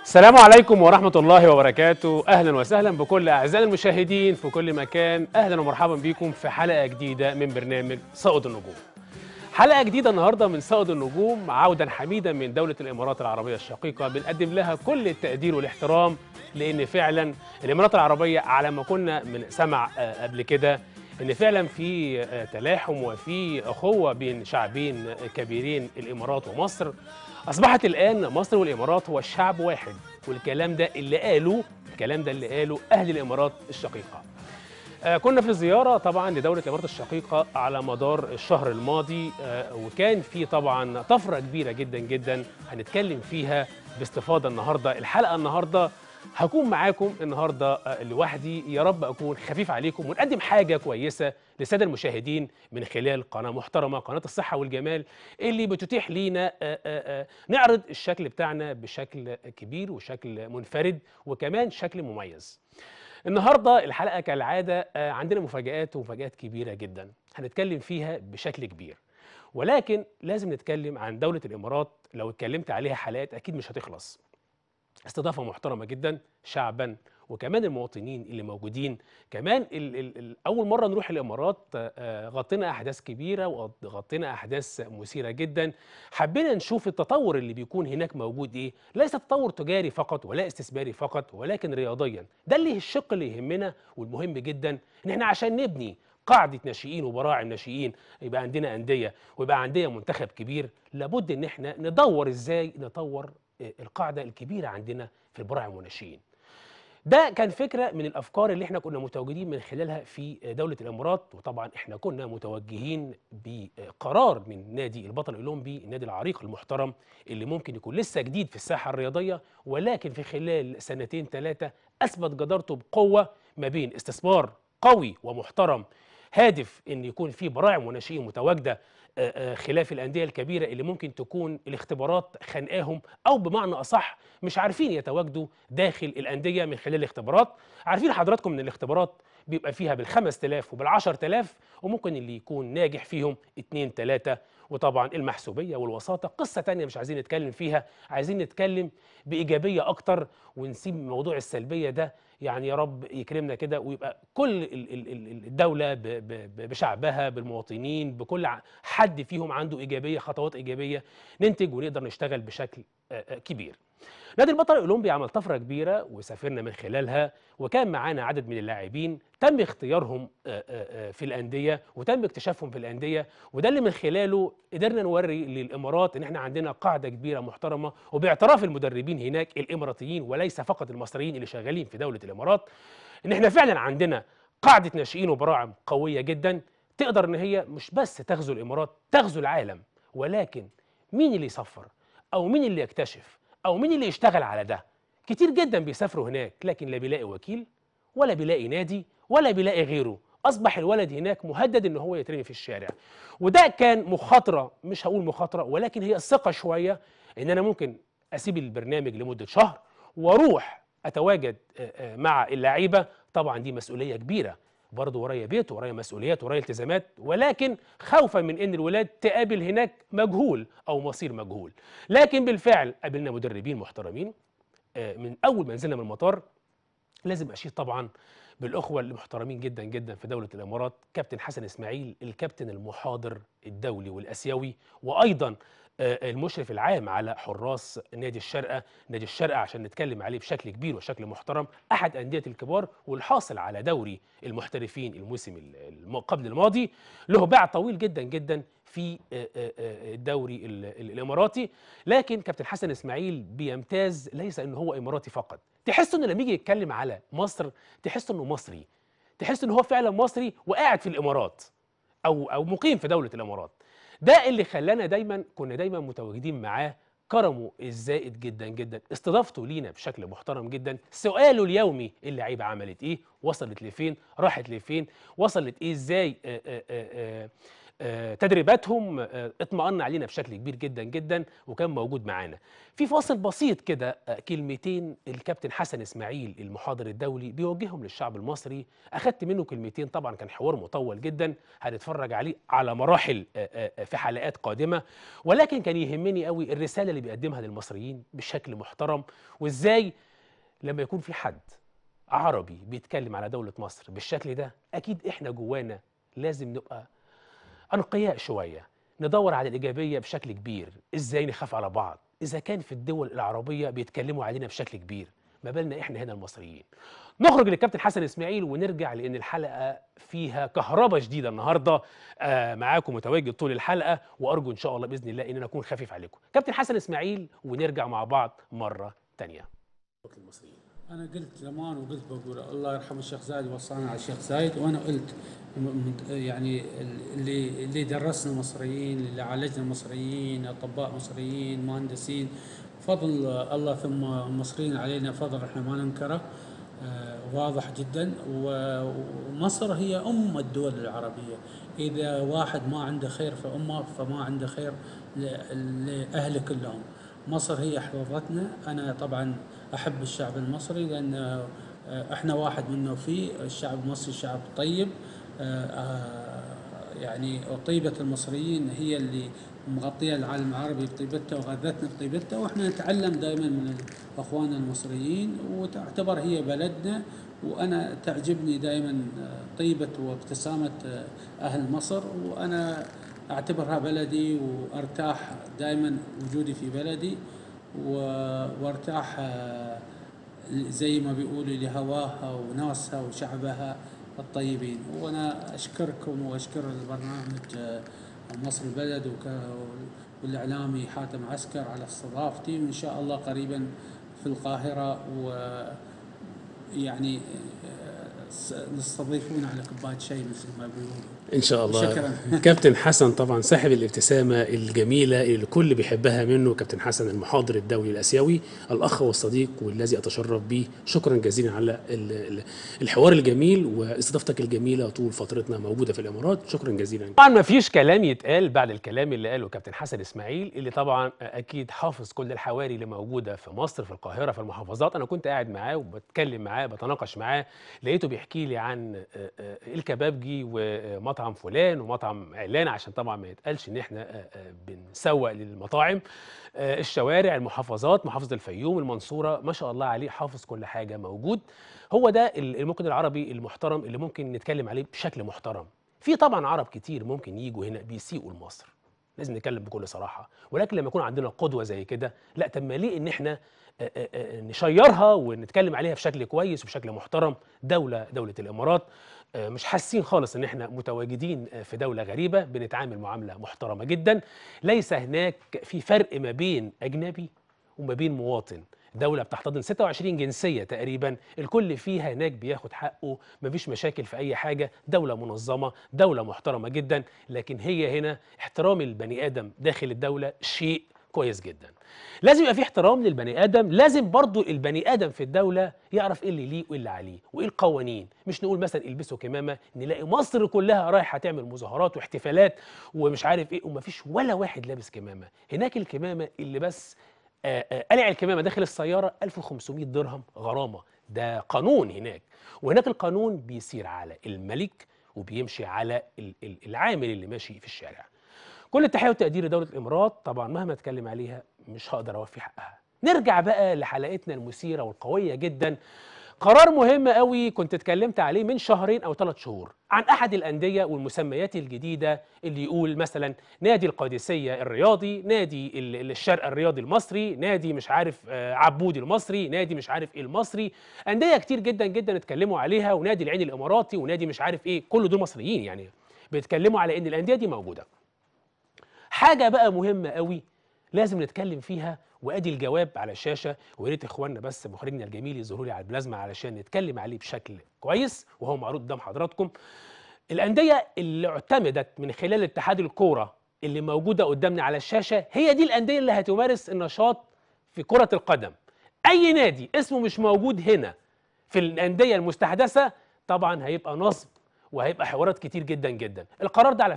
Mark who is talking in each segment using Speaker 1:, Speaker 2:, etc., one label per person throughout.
Speaker 1: السلام عليكم ورحمة الله وبركاته أهلا وسهلا بكل أعزائي المشاهدين في كل مكان أهلا ومرحبا بكم في حلقة جديدة من برنامج صائد النجوم حلقة جديدة النهاردة من صائد النجوم عودا حميدا من دولة الإمارات العربية الشقيقة بنقدم لها كل التقدير والاحترام لأن فعلا الإمارات العربية على ما كنا من سمع آه، قبل كده ان فعلا في آه، تلاحم وفي اخوه بين شعبين كبيرين الامارات ومصر اصبحت الان مصر والامارات هو الشعب واحد والكلام ده اللي قالوا الكلام ده اللي قالوا اهل الامارات الشقيقه آه، كنا في زياره طبعا لدوله الامارات الشقيقه على مدار الشهر الماضي آه، وكان في طبعا طفره كبيره جدا جدا هنتكلم فيها باستفاضه النهارده الحلقه النهارده هكون معاكم النهارده آه، لوحدي يا رب اكون خفيف عليكم ونقدم حاجه كويسه للساده المشاهدين من خلال قناه محترمه قناه الصحه والجمال اللي بتتيح لينا آه، آه، آه، نعرض الشكل بتاعنا بشكل كبير وشكل منفرد وكمان شكل مميز النهارده الحلقه كالعاده آه، عندنا مفاجآت ومفاجآت كبيره جدا هنتكلم فيها بشكل كبير ولكن لازم نتكلم عن دوله الامارات لو اتكلمت عليها حلقات اكيد مش هتخلص استضافه محترمه جدا شعبا وكمان المواطنين اللي موجودين كمان ال ال ال اول مره نروح الامارات آه، آه، غطينا احداث كبيره وغطينا احداث مثيره جدا حبينا نشوف التطور اللي بيكون هناك موجود ايه ليس تطور تجاري فقط ولا استثماري فقط ولكن رياضيا ده اللي الشق اللي يهمنا والمهم جدا ان احنا عشان نبني قاعده ناشئين وبراعم ناشئين يبقى عندنا انديه ويبقى عندنا منتخب كبير لابد ان احنا ندور ازاي نطور آه، القاعده الكبيره عندنا في البراعم والناشئين ده كان فكره من الافكار اللي احنا كنا متواجدين من خلالها في دوله الامارات وطبعا احنا كنا متوجهين بقرار من نادي البطل الاولمبي النادي العريق المحترم اللي ممكن يكون لسه جديد في الساحه الرياضيه ولكن في خلال سنتين ثلاثه اثبت جدارته بقوه ما بين استثمار قوي ومحترم هادف ان يكون في براعم وناشئين متواجده آه، آه، خلاف الانديه الكبيره اللي ممكن تكون الاختبارات خانقاهم او بمعنى اصح مش عارفين يتواجدوا داخل الانديه من خلال الاختبارات عارفين حضراتكم ان الاختبارات بيبقى فيها بال 5000 وبال 10000 وممكن اللي يكون ناجح فيهم اتنين تلاته وطبعا المحسوبيه والوساطه قصه تانية مش عايزين نتكلم فيها عايزين نتكلم بايجابيه اكتر ونسيب موضوع السلبيه ده يعني يا رب يكرمنا كده ويبقى كل ال- ال- ال- الدوله ب- ب- ب- بشعبها بالمواطنين بكل ع- حد فيهم عنده ايجابيه خطوات ايجابيه ننتج ونقدر نشتغل بشكل آه، آه، كبير. نادي البطل الاولمبي عمل طفره كبيره وسافرنا من خلالها وكان معانا عدد من اللاعبين تم اختيارهم آه، آه، آه، في الانديه وتم اكتشافهم في الانديه وده اللي من خلاله قدرنا نوري للامارات ان احنا عندنا قاعده كبيره محترمه وباعتراف المدربين هناك الاماراتيين وليس فقط المصريين اللي شغالين في دوله الامارات ان احنا فعلا عندنا قاعده ناشئين وبراعم قويه جدا تقدر ان هي مش بس تغزو الامارات تغزو العالم ولكن مين اللي يصفر او مين اللي يكتشف او مين اللي يشتغل على ده كتير جدا بيسافروا هناك لكن لا بيلاقي وكيل ولا بيلاقي نادي ولا بيلاقي غيره اصبح الولد هناك مهدد ان هو يترمي في الشارع وده كان مخاطره مش هقول مخاطره ولكن هي الثقه شويه ان انا ممكن اسيب البرنامج لمده شهر واروح اتواجد آه، آه، مع اللعيبه طبعا دي مسؤوليه كبيره برضه ورايا بيت ورايا مسؤوليات ورايا التزامات ولكن خوفا من ان الولاد تقابل هناك مجهول او مصير مجهول لكن بالفعل قابلنا مدربين محترمين آه، من اول ما نزلنا من المطار لازم اشيد طبعا بالاخوه المحترمين جدا جدا في دوله الامارات كابتن حسن اسماعيل الكابتن المحاضر الدولي والاسيوي وايضا آه، المشرف العام على حراس نادي الشارقه نادي الشارقه عشان نتكلم عليه بشكل كبير وشكل محترم احد انديه الكبار والحاصل على دوري المحترفين الموسم الم- قبل الماضي له باع طويل جدا جدا في آه، آه، آه، الدوري ال- ال- الاماراتي لكن كابتن حسن اسماعيل بيمتاز ليس انه هو اماراتي فقط تحس انه لما يجي يتكلم على مصر تحس انه مصري تحس انه هو فعلا مصري وقاعد في الامارات او او مقيم في دوله الامارات ده اللي خلانا دايما كنا دايما متواجدين معاه كرمه الزائد جدا جدا استضافته لينا بشكل محترم جدا سؤاله اليومي اللعيبه عملت ايه وصلت لفين راحت لفين وصلت ايه ازاي آه، آه، آه، آه، تدريباتهم آه، اطمأن علينا بشكل كبير جدا جدا وكان موجود معانا في فاصل بسيط كده آه، كلمتين الكابتن حسن اسماعيل المحاضر الدولي بيوجههم للشعب المصري اخدت منه كلمتين طبعا كان حوار مطول جدا هنتفرج عليه على مراحل آه، آه، في حلقات قادمه ولكن كان يهمني قوي الرساله اللي بيقدمها للمصريين بشكل محترم وازاي لما يكون في حد عربي بيتكلم على دولة مصر بالشكل ده أكيد إحنا جوانا لازم نبقى أنقياء شوية ندور على الإيجابية بشكل كبير إزاي نخاف على بعض إذا كان في الدول العربية بيتكلموا علينا بشكل كبير ما بالنا إحنا هنا المصريين نخرج للكابتن حسن إسماعيل ونرجع لأن الحلقة فيها كهرباء شديدة النهاردة آه معاكم متواجد طول الحلقة وأرجو إن شاء الله بإذن الله إن أنا أكون خفيف عليكم كابتن حسن إسماعيل ونرجع مع بعض مرة تانية المصريين
Speaker 2: انا قلت زمان وقلت بقول الله يرحم الشيخ زايد وصانا على الشيخ زايد وانا قلت م- م- يعني اللي اللي درسنا مصريين اللي عالجنا مصريين اطباء مصريين مهندسين فضل الله ثم المصريين علينا فضل احنا ما ننكره آه، واضح جدا و- ومصر هي ام الدول العربيه اذا واحد ما عنده خير في امه فما عنده خير ل- لاهله كلهم مصر هي حفظتنا انا طبعا احب الشعب المصري لان آه، احنا واحد منه فيه الشعب المصري شعب طيب آه، آه، يعني طيبة المصريين هي اللي مغطية العالم العربي بطيبتها وغذتنا بطيبتها واحنا نتعلم دائما من اخواننا المصريين وتعتبر هي بلدنا وانا تعجبني دائما طيبة وابتسامة آه، اهل مصر وانا اعتبرها بلدي وارتاح دائما وجودي في بلدي و- وارتاح آه، زي ما بيقولوا لهواها وناسها وشعبها الطيبين وانا اشكركم واشكر البرنامج آه، مصر البلد وك- والاعلامي حاتم عسكر على استضافتي وان شاء الله قريبا في القاهره و يعني آه، س- نستضيفون على كوبايه شاي مثل ما بيقولوا
Speaker 1: ان شاء الله
Speaker 2: شكراً.
Speaker 1: كابتن حسن طبعا صاحب الابتسامه الجميله اللي الكل بيحبها منه كابتن حسن المحاضر الدولي الاسيوي الاخ والصديق والذي اتشرف به شكرا جزيلا على ال- ال- الحوار الجميل واستضافتك الجميله طول فترتنا موجوده في الامارات شكرا جزيلا طبعا ما فيش كلام يتقال بعد الكلام اللي قاله كابتن حسن اسماعيل اللي طبعا اكيد حافظ كل الحواري اللي موجوده في مصر في القاهره في المحافظات انا كنت قاعد معاه وبتكلم معاه بتناقش معاه لقيته بيحكي لي عن آه، آه، الكبابجي ومطعم فلان ومطعم علان عشان طبعا ما يتقالش ان احنا آه، آه، بنسوق للمطاعم آه، الشوارع المحافظات محافظه الفيوم المنصوره ما شاء الله عليه حافظ كل حاجه موجود هو ده ال- الممكن العربي المحترم اللي ممكن نتكلم عليه بشكل محترم في طبعا عرب كتير ممكن يجوا هنا بيسيئوا لمصر لازم نتكلم بكل صراحه ولكن لما يكون عندنا قدوه زي كده لا طب ما ليه ان احنا آه، آه، آه، نشيرها ونتكلم عليها بشكل كويس وبشكل محترم دوله دوله الامارات آه، مش حاسين خالص ان احنا متواجدين آه، في دوله غريبه بنتعامل معامله محترمه جدا ليس هناك في فرق ما بين اجنبي وما بين مواطن دولة بتحتضن 26 جنسية تقريبا الكل فيها هناك بياخد حقه مفيش مشاكل في أي حاجة دولة منظمة دولة محترمة جدا لكن هي هنا احترام البني آدم داخل الدولة شيء كويس جدا لازم يبقى في احترام للبني ادم لازم برضو البني ادم في الدوله يعرف ايه اللي ليه وايه اللي عليه وايه القوانين مش نقول مثلا البسوا كمامه نلاقي مصر كلها رايحه تعمل مظاهرات واحتفالات ومش عارف ايه ومفيش ولا واحد لابس كمامه هناك الكمامه اللي بس آه، آه، قلع الكمامه داخل السياره 1500 درهم غرامه ده قانون هناك وهناك القانون بيسير على الملك وبيمشي على ال- ال- العامل اللي ماشي في الشارع كل التحيه والتقدير لدوله الامارات طبعا مهما اتكلم عليها مش هقدر اوفي حقها نرجع بقى لحلقتنا المثيره والقويه جدا قرار مهم قوي كنت اتكلمت عليه من شهرين او ثلاث شهور عن احد الانديه والمسميات الجديده اللي يقول مثلا نادي القادسيه الرياضي نادي ال- ال- الشرق الرياضي المصري نادي مش عارف آه، عبودي المصري نادي مش عارف ايه المصري انديه كتير جدا جدا اتكلموا عليها ونادي العين الاماراتي ونادي مش عارف ايه كل دول مصريين يعني بيتكلموا على ان الانديه دي موجوده حاجه بقى مهمه قوي لازم نتكلم فيها وادي الجواب على الشاشه ويا ريت اخواننا بس مخرجنا الجميل يظهروا لي على البلازما علشان نتكلم عليه بشكل كويس وهو معروض قدام حضراتكم الانديه اللي اعتمدت من خلال اتحاد الكوره اللي موجوده قدامنا على الشاشه هي دي الانديه اللي هتمارس النشاط في كره القدم اي نادي اسمه مش موجود هنا في الانديه المستحدثه طبعا هيبقى نصب وهيبقى حوارات كتير جدا جدا القرار ده على فكره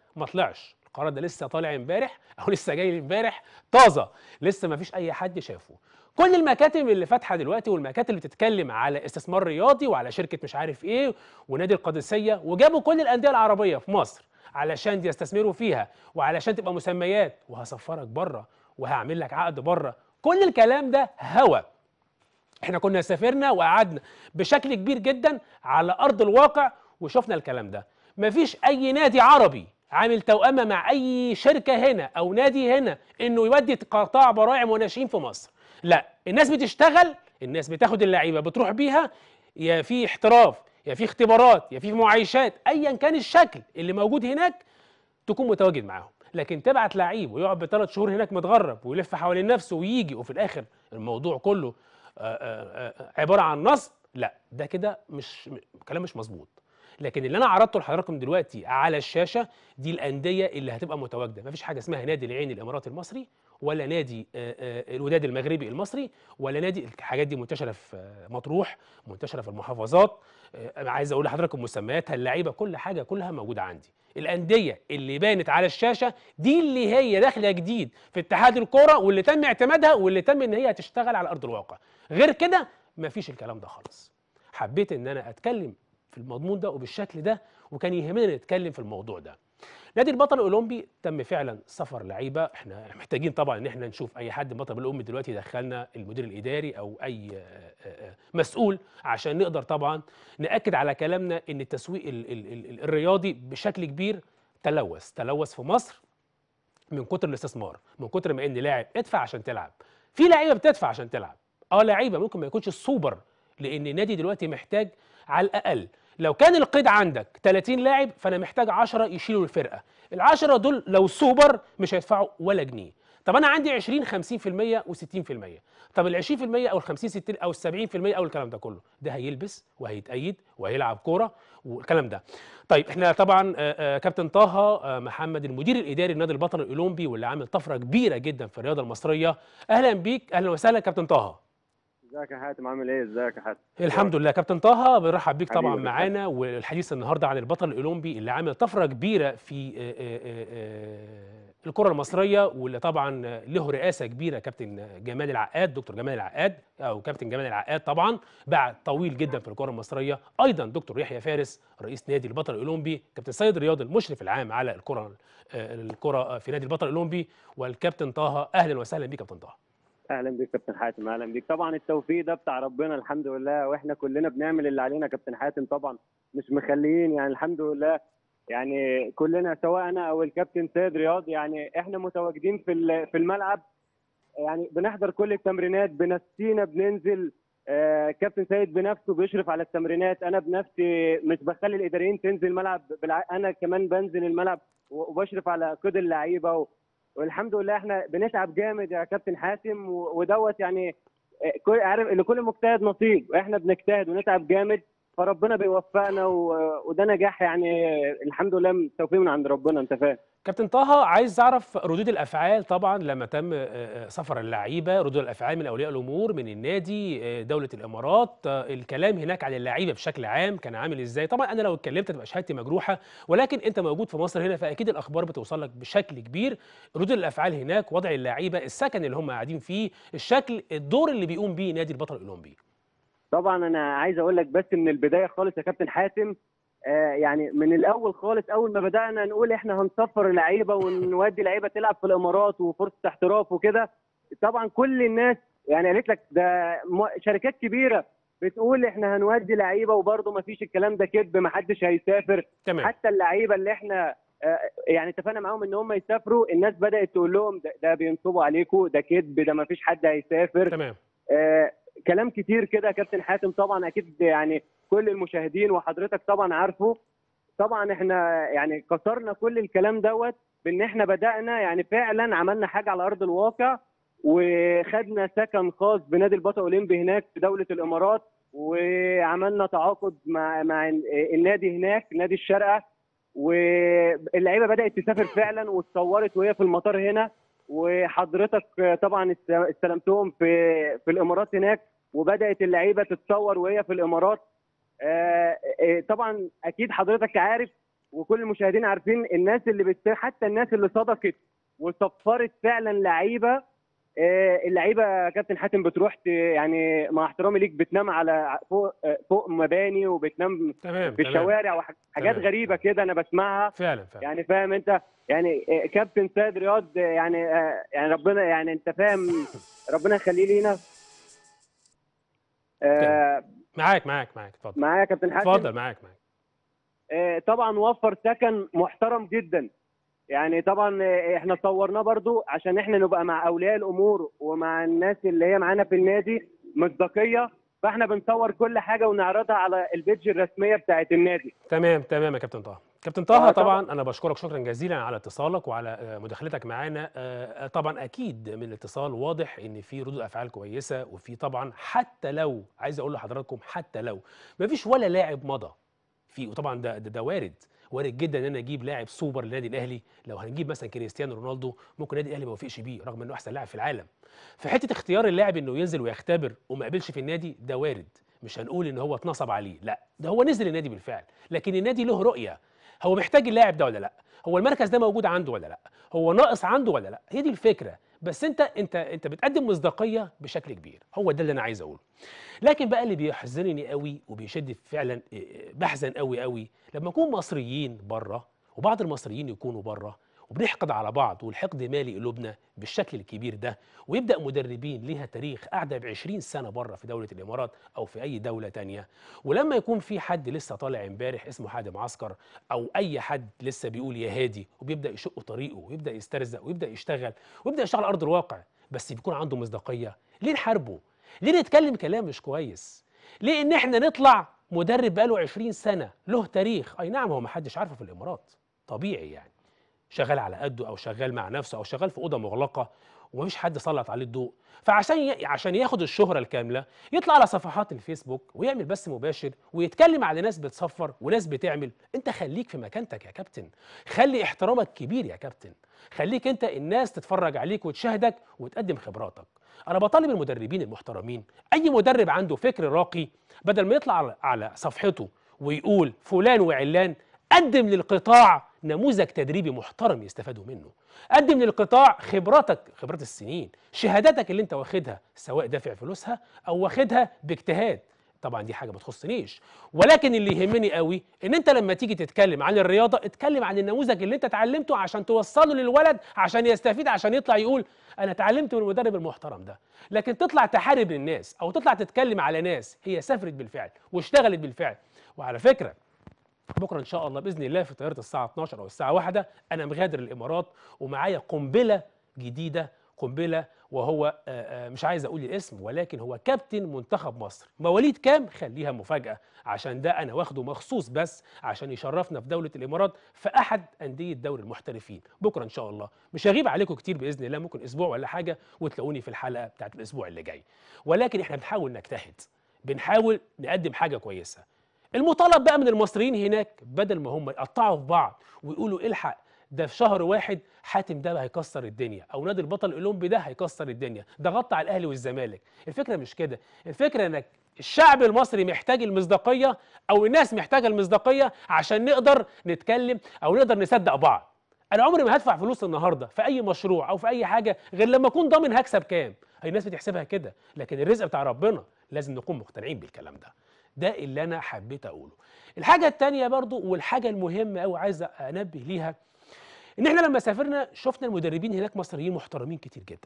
Speaker 1: ما طلعش القرار ده لسه طالع امبارح او لسه جاي امبارح طازه لسه ما فيش اي حد شافه كل المكاتب اللي فاتحه دلوقتي والمكاتب اللي بتتكلم على استثمار رياضي وعلى شركه مش عارف ايه ونادي القادسيه وجابوا كل الانديه العربيه في مصر علشان يستثمروا فيها وعلشان تبقى مسميات وهسفرك بره وهعمل لك عقد بره كل الكلام ده هوى احنا كنا سافرنا وقعدنا بشكل كبير جدا على ارض الواقع وشفنا الكلام ده مفيش اي نادي عربي عامل توأمة مع اي شركة هنا او نادي هنا انه يودي قطاع براعم وناشئين في مصر لا الناس بتشتغل الناس بتاخد اللعيبة بتروح بيها يا في احتراف يا في اختبارات يا في معايشات ايا كان الشكل اللي موجود هناك تكون متواجد معاهم لكن تبعت لعيب ويقعد بثلاث شهور هناك متغرب ويلف حوالين نفسه ويجي وفي الاخر الموضوع كله آآ آآ عباره عن نصب لا ده كده مش م- كلام مش مظبوط لكن اللي انا عرضته لحضراتكم دلوقتي على الشاشه دي الانديه اللي هتبقى متواجده مفيش حاجه اسمها نادي العين الاماراتي المصري ولا نادي آه، آه، الوداد المغربي المصري ولا نادي الحاجات دي منتشره في آه، مطروح منتشره في المحافظات آه، انا عايز اقول لحضراتكم مسمياتها اللعيبه كل حاجه كلها موجوده عندي الانديه اللي بانت على الشاشه دي اللي هي داخله جديد في اتحاد الكوره واللي تم اعتمادها واللي تم ان هي هتشتغل على ارض الواقع غير كده مفيش الكلام ده خالص حبيت ان انا اتكلم في المضمون ده وبالشكل ده وكان يهمنا نتكلم في الموضوع ده نادي البطل الاولمبي تم فعلا سفر لعيبه احنا محتاجين طبعا ان احنا نشوف اي حد بطل الاولمبي دلوقتي يدخلنا المدير الاداري او اي آه، آه، آه، مسؤول عشان نقدر طبعا ناكد على كلامنا ان التسويق ال- ال- ال- الرياضي بشكل كبير تلوث تلوث في مصر من كتر الاستثمار من كتر ما ان لاعب ادفع عشان تلعب في لعيبه بتدفع عشان تلعب اه لعيبه ممكن ما يكونش السوبر لان النادي دلوقتي محتاج على الاقل لو كان القيد عندك 30 لاعب فانا محتاج 10 يشيلوا الفرقه ال10 دول لو سوبر مش هيدفعوا ولا جنيه طب انا عندي 20 50% و60% طب ال 20% او ال 50 60 او ال 70% او الكلام ده كله ده هيلبس وهيتأيد وهيلعب كوره والكلام ده طيب احنا طبعا آه، آه، كابتن طه آه، محمد المدير الاداري لنادي البطل الاولمبي واللي عامل طفره كبيره جدا في الرياضه المصريه اهلا بيك اهلا وسهلا كابتن طه
Speaker 3: ازيك يا حاتم عامل ايه ازيك يا حاتم
Speaker 1: الحمد لله كابتن طه بنرحب بيك طبعا
Speaker 3: حبيبي.
Speaker 1: معانا والحديث النهارده عن البطل الاولمبي اللي عامل طفره كبيره في آه، آه، آه، آه، الكره المصريه واللي طبعا له رئاسه كبيره كابتن جمال العقاد دكتور جمال العقاد او كابتن جمال العقاد طبعا بعد طويل جدا في الكره المصريه ايضا دكتور يحيى فارس رئيس نادي البطل الاولمبي كابتن سيد رياض المشرف العام على الكره آه، الكره في نادي البطل الاولمبي والكابتن طه اهلا وسهلا بيك كابتن طه
Speaker 3: اهلا بيك كابتن حاتم اهلا بيك طبعا التوفيق ده بتاع ربنا الحمد لله واحنا كلنا بنعمل اللي علينا كابتن حاتم طبعا مش مخليين يعني الحمد لله يعني كلنا سواء انا او الكابتن سيد رياض يعني احنا متواجدين في ال- في الملعب يعني بنحضر كل التمرينات بنفسينا بننزل آه، كابتن سيد بنفسه بيشرف على التمرينات انا بنفسي مش بخلي الاداريين تنزل الملعب بالع... انا كمان بنزل الملعب وبشرف على قيد اللعيبه و... والحمد لله احنا بنتعب جامد يا كابتن حاتم و- ودوت يعني آه، كل عارف لكل مجتهد نصيب احنا بنجتهد ونتعب جامد فربنا بيوفقنا و- وده نجاح يعني الحمد لله توفيق من عند ربنا انت فاهم
Speaker 1: كابتن طه عايز اعرف ردود الافعال طبعا لما تم آه، آه، سفر اللعيبه ردود الافعال من اولياء الامور من النادي آه، دوله الامارات آه، الكلام هناك عن اللعيبه بشكل عام كان عامل ازاي طبعا انا لو اتكلمت تبقى شهادتي مجروحه ولكن انت موجود في مصر هنا فاكيد الاخبار بتوصل لك بشكل كبير ردود الافعال هناك وضع اللعيبه السكن اللي هم قاعدين فيه الشكل الدور اللي بيقوم بيه نادي البطل الاولمبي
Speaker 3: طبعا انا عايز اقول لك بس من البدايه خالص يا كابتن حاتم آه يعني من الاول خالص اول ما بدانا نقول احنا هنسفر لعيبه ونودي لعيبه تلعب في الامارات وفرصه احتراف وكده طبعا كل الناس يعني قالت لك ده م- شركات كبيره بتقول احنا هنودي لعيبه وبرضه ما فيش الكلام ده كذب ما حدش هيسافر
Speaker 1: تمام
Speaker 3: حتى اللعيبه اللي احنا آه، يعني اتفقنا معاهم ان هم يسافروا الناس بدات تقول لهم ده, ده بينصبوا عليكم ده كذب ده ما فيش حد هيسافر
Speaker 1: تمام
Speaker 3: آه، كلام كتير كده يا كابتن حاتم طبعا اكيد يعني كل المشاهدين وحضرتك طبعا عارفه طبعا احنا يعني كسرنا كل الكلام دوت بان احنا بدانا يعني فعلا عملنا حاجه على ارض الواقع وخدنا سكن خاص بنادي البطل الاولمبي هناك في دوله الامارات وعملنا تعاقد مع مع النادي هناك نادي الشارقه واللعيبه بدات تسافر فعلا واتصورت وهي في المطار هنا وحضرتك طبعا است- استلمتهم في في الامارات هناك وبدات اللعيبه تتصور وهي في الامارات آه، آه، طبعا اكيد حضرتك عارف وكل المشاهدين عارفين الناس اللي بت... حتى الناس اللي صدقت وصفرت فعلا لعيبه آه، اللعيبه يا كابتن حاتم بتروح ت... يعني مع احترامي ليك بتنام على فوق آه، فوق مباني وبتنام
Speaker 1: تمام
Speaker 3: في
Speaker 1: تمام
Speaker 3: الشوارع وحاجات
Speaker 1: تمام.
Speaker 3: غريبه كده انا بسمعها
Speaker 1: فعلا فعلا
Speaker 3: يعني فاهم انت يعني آه، كابتن سيد رياض آه، يعني آه، يعني ربنا يعني انت فاهم ربنا يخليه لينا آه،
Speaker 1: معاك معاك معاك اتفضل
Speaker 3: معايا يا كابتن حاتم
Speaker 1: اتفضل معاك معاك
Speaker 3: آه، طبعا وفر سكن محترم جدا يعني طبعا آه، احنا صورناه برضو عشان احنا نبقى مع اولياء الامور ومع الناس اللي هي معانا في النادي مصداقيه فاحنا بنصور كل حاجه ونعرضها على البيدج الرسميه بتاعه النادي
Speaker 1: تمام تمام يا كابتن طه كابتن طه
Speaker 3: آه،
Speaker 1: طبعا
Speaker 3: طبعاً.
Speaker 1: انا بشكرك شكرا جزيلا على اتصالك وعلى آه، مداخلتك معانا آه، طبعا اكيد من الاتصال واضح ان في ردود افعال كويسه وفي طبعا حتى لو عايز اقول لحضراتكم حتى لو ما فيش ولا لاعب مضى في وطبعا ده ده, ده وارد وارد جدا ان انا اجيب لاعب سوبر للنادي الاهلي لو هنجيب مثلا كريستيانو رونالدو ممكن النادي الاهلي ما يوافقش بيه رغم انه احسن لاعب في العالم في حته اختيار اللاعب انه ينزل ويختبر وما قبلش في النادي ده وارد مش هنقول ان هو اتنصب عليه لا ده هو نزل النادي بالفعل لكن النادي له رؤيه هو محتاج اللاعب ده ولا لا هو المركز ده موجود عنده ولا لا هو ناقص عنده ولا لا هي دي الفكره بس انت انت انت بتقدم مصداقيه بشكل كبير هو ده اللي انا عايز اقوله لكن بقى اللي بيحزنني قوي وبيشد فعلا إيه، بحزن قوي قوي لما نكون مصريين بره وبعض المصريين يكونوا بره وبنحقد على بعض والحقد مالي قلوبنا بالشكل الكبير ده ويبدا مدربين ليها تاريخ قاعده ب 20 سنه بره في دوله الامارات او في اي دوله تانية ولما يكون في حد لسه طالع امبارح اسمه حاتم عسكر او اي حد لسه بيقول يا هادي وبيبدا يشق طريقه ويبدا يسترزق ويبدا يشتغل ويبدا يشتغل على ارض الواقع بس بيكون عنده مصداقيه ليه نحاربه ليه نتكلم كلام مش كويس ليه ان احنا نطلع مدرب بقاله 20 سنه له تاريخ اي نعم هو ما حدش عارفه في الامارات طبيعي يعني شغال على قده او شغال مع نفسه او شغال في اوضه مغلقه ومفيش حد سلط عليه الضوء فعشان ي... عشان ياخد الشهره الكامله يطلع على صفحات الفيسبوك ويعمل بث مباشر ويتكلم على ناس بتصفر وناس بتعمل انت خليك في مكانتك يا كابتن خلي احترامك كبير يا كابتن خليك انت الناس تتفرج عليك وتشاهدك وتقدم خبراتك انا بطالب المدربين المحترمين اي مدرب عنده فكر راقي بدل ما يطلع على- على صفحته ويقول فلان وعلان قدم للقطاع نموذج تدريبي محترم يستفادوا منه قدم للقطاع خبراتك خبرات السنين شهاداتك اللي انت واخدها سواء دافع فلوسها او واخدها باجتهاد طبعا دي حاجه ما تخصنيش ولكن اللي يهمني قوي ان انت لما تيجي تتكلم عن الرياضه اتكلم عن النموذج اللي انت اتعلمته عشان توصله للولد عشان يستفيد عشان يطلع يقول انا اتعلمت من المدرب المحترم ده لكن تطلع تحارب الناس او تطلع تتكلم على ناس هي سافرت بالفعل واشتغلت بالفعل وعلى فكره بكره ان شاء الله باذن الله في طياره الساعه 12 او الساعه 1 انا مغادر الامارات ومعايا قنبله جديده قنبله وهو آه، آه، مش عايز اقول الاسم ولكن هو كابتن منتخب مصر مواليد كام خليها مفاجاه عشان ده انا واخده مخصوص بس عشان يشرفنا في دوله الامارات في احد انديه دوري المحترفين بكره ان شاء الله مش هغيب عليكم كتير باذن الله ممكن اسبوع ولا حاجه وتلاقوني في الحلقه بتاعت الاسبوع اللي جاي ولكن احنا بنحاول نجتهد بنحاول نقدم حاجه كويسه المطالب بقى من المصريين هناك بدل ما هم يقطعوا في بعض ويقولوا الحق ده في شهر واحد حاتم ده هيكسر الدنيا او نادي البطل الاولمبي ده هيكسر الدنيا ده غطى على الاهلي والزمالك الفكره مش كده الفكره انك الشعب المصري محتاج المصداقيه او الناس محتاجه المصداقيه عشان نقدر نتكلم او نقدر نصدق بعض انا عمري ما هدفع فلوس النهارده في اي مشروع او في اي حاجه غير لما اكون ضامن هكسب كام هي الناس بتحسبها كده لكن الرزق بتاع ربنا لازم نكون مقتنعين بالكلام ده ده اللي انا حبيت اقوله الحاجه التانية برضو والحاجه المهمه قوي عايز انبه ليها ان احنا لما سافرنا شفنا المدربين هناك مصريين محترمين كتير جدا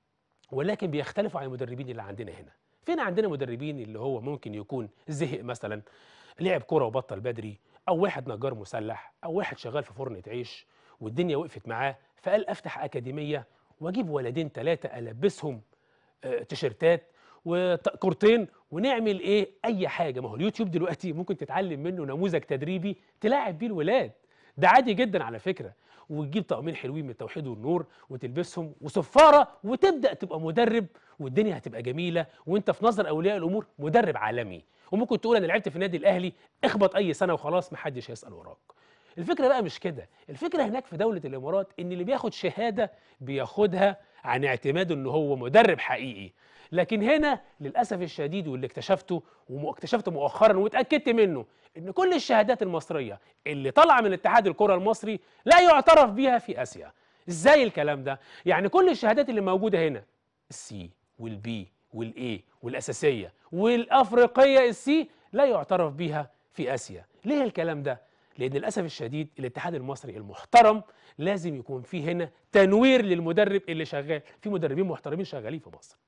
Speaker 1: ولكن بيختلفوا عن المدربين اللي عندنا هنا فين عندنا مدربين اللي هو ممكن يكون زهق مثلا لعب كرة وبطل بدري او واحد نجار مسلح او واحد شغال في فرنة عيش والدنيا وقفت معاه فقال افتح اكاديمية واجيب ولدين ثلاثة البسهم آه، تيشرتات وكورتين ونعمل ايه اي حاجه ما هو اليوتيوب دلوقتي ممكن تتعلم منه نموذج تدريبي تلاعب بيه الولاد ده عادي جدا على فكره وتجيب طقمين حلوين من التوحيد والنور وتلبسهم وصفاره وتبدا تبقى مدرب والدنيا هتبقى جميله وانت في نظر اولياء الامور مدرب عالمي وممكن تقول انا لعبت في النادي الاهلي اخبط اي سنه وخلاص محدش هيسال وراك الفكره بقى مش كده الفكره هناك في دوله الامارات ان اللي بياخد شهاده بياخدها عن اعتماد ان هو مدرب حقيقي لكن هنا للاسف الشديد واللي اكتشفته واكتشفته مؤخرا واتاكدت منه ان كل الشهادات المصريه اللي طالعه من اتحاد الكره المصري لا يعترف بها في اسيا ازاي الكلام ده يعني كل الشهادات اللي موجوده هنا السي والبي والاي والاساسيه والافريقيه السي لا يعترف بها في اسيا ليه الكلام ده لان للاسف الشديد الاتحاد المصري المحترم لازم يكون فيه هنا تنوير للمدرب اللي شغال في مدربين محترمين شغالين في مصر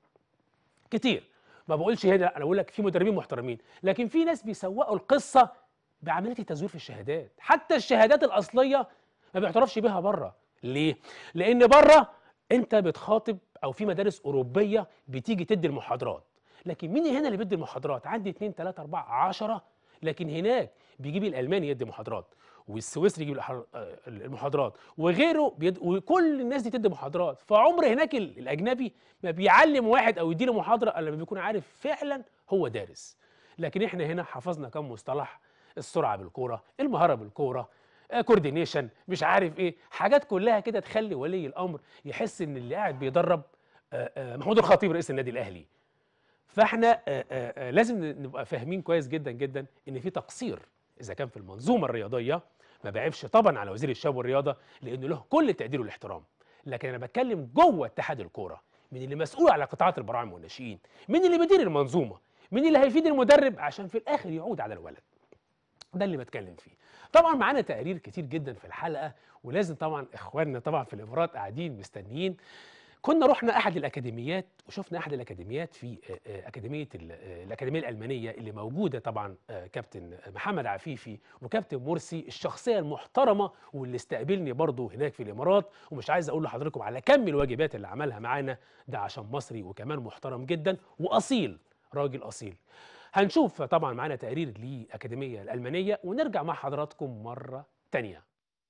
Speaker 1: كتير ما بقولش هنا لا، انا بقول لك في مدربين محترمين لكن في ناس بيسوقوا القصه بعمليه التزوير في الشهادات حتى الشهادات الاصليه ما بيعترفش بيها بره ليه لان بره انت بتخاطب او في مدارس اوروبيه بتيجي تدي المحاضرات لكن مين هنا اللي بيدي المحاضرات عندي 2 3 4 10 لكن هناك بيجيب الالماني يدي محاضرات والسويسري يجيب الأح- آه، المحاضرات وغيره بيد... وكل الناس دي تدي محاضرات فعمر هناك ال- الاجنبي ما بيعلم واحد او يديله محاضره الا لما بيكون عارف فعلا هو دارس لكن احنا هنا حفظنا كم مصطلح السرعه بالكوره المهاره بالكوره كوردينيشن مش عارف ايه حاجات كلها كده تخلي ولي الامر يحس ان اللي قاعد بيدرب آه، آه، محمود الخطيب رئيس النادي الاهلي فاحنا آه، آه، آه، لازم نبقى فاهمين كويس جدا جدا ان في تقصير اذا كان في المنظومه الرياضيه ما بعيبش طبعا على وزير الشباب والرياضه لانه له كل التقدير والاحترام لكن انا بتكلم جوه اتحاد الكوره من اللي مسؤول على قطاعات البراعم والناشئين من اللي بيدير المنظومه من اللي هيفيد المدرب عشان في الاخر يعود على الولد ده اللي بتكلم فيه طبعا معانا تقارير كتير جدا في الحلقه ولازم طبعا اخواننا طبعا في الامارات قاعدين مستنيين كنا رحنا احد الاكاديميات وشفنا احد الاكاديميات في آه، آه، اكاديميه ال- آه، الاكاديميه الالمانيه اللي موجوده طبعا آه، كابتن محمد عفيفي وكابتن مرسي الشخصيه المحترمه واللي استقبلني برضه هناك في الامارات ومش عايز اقول لحضراتكم على كم الواجبات اللي عملها معانا ده عشان مصري وكمان محترم جدا واصيل راجل اصيل هنشوف طبعا معانا تقرير للاكاديميه الالمانيه ونرجع مع حضراتكم مره تانية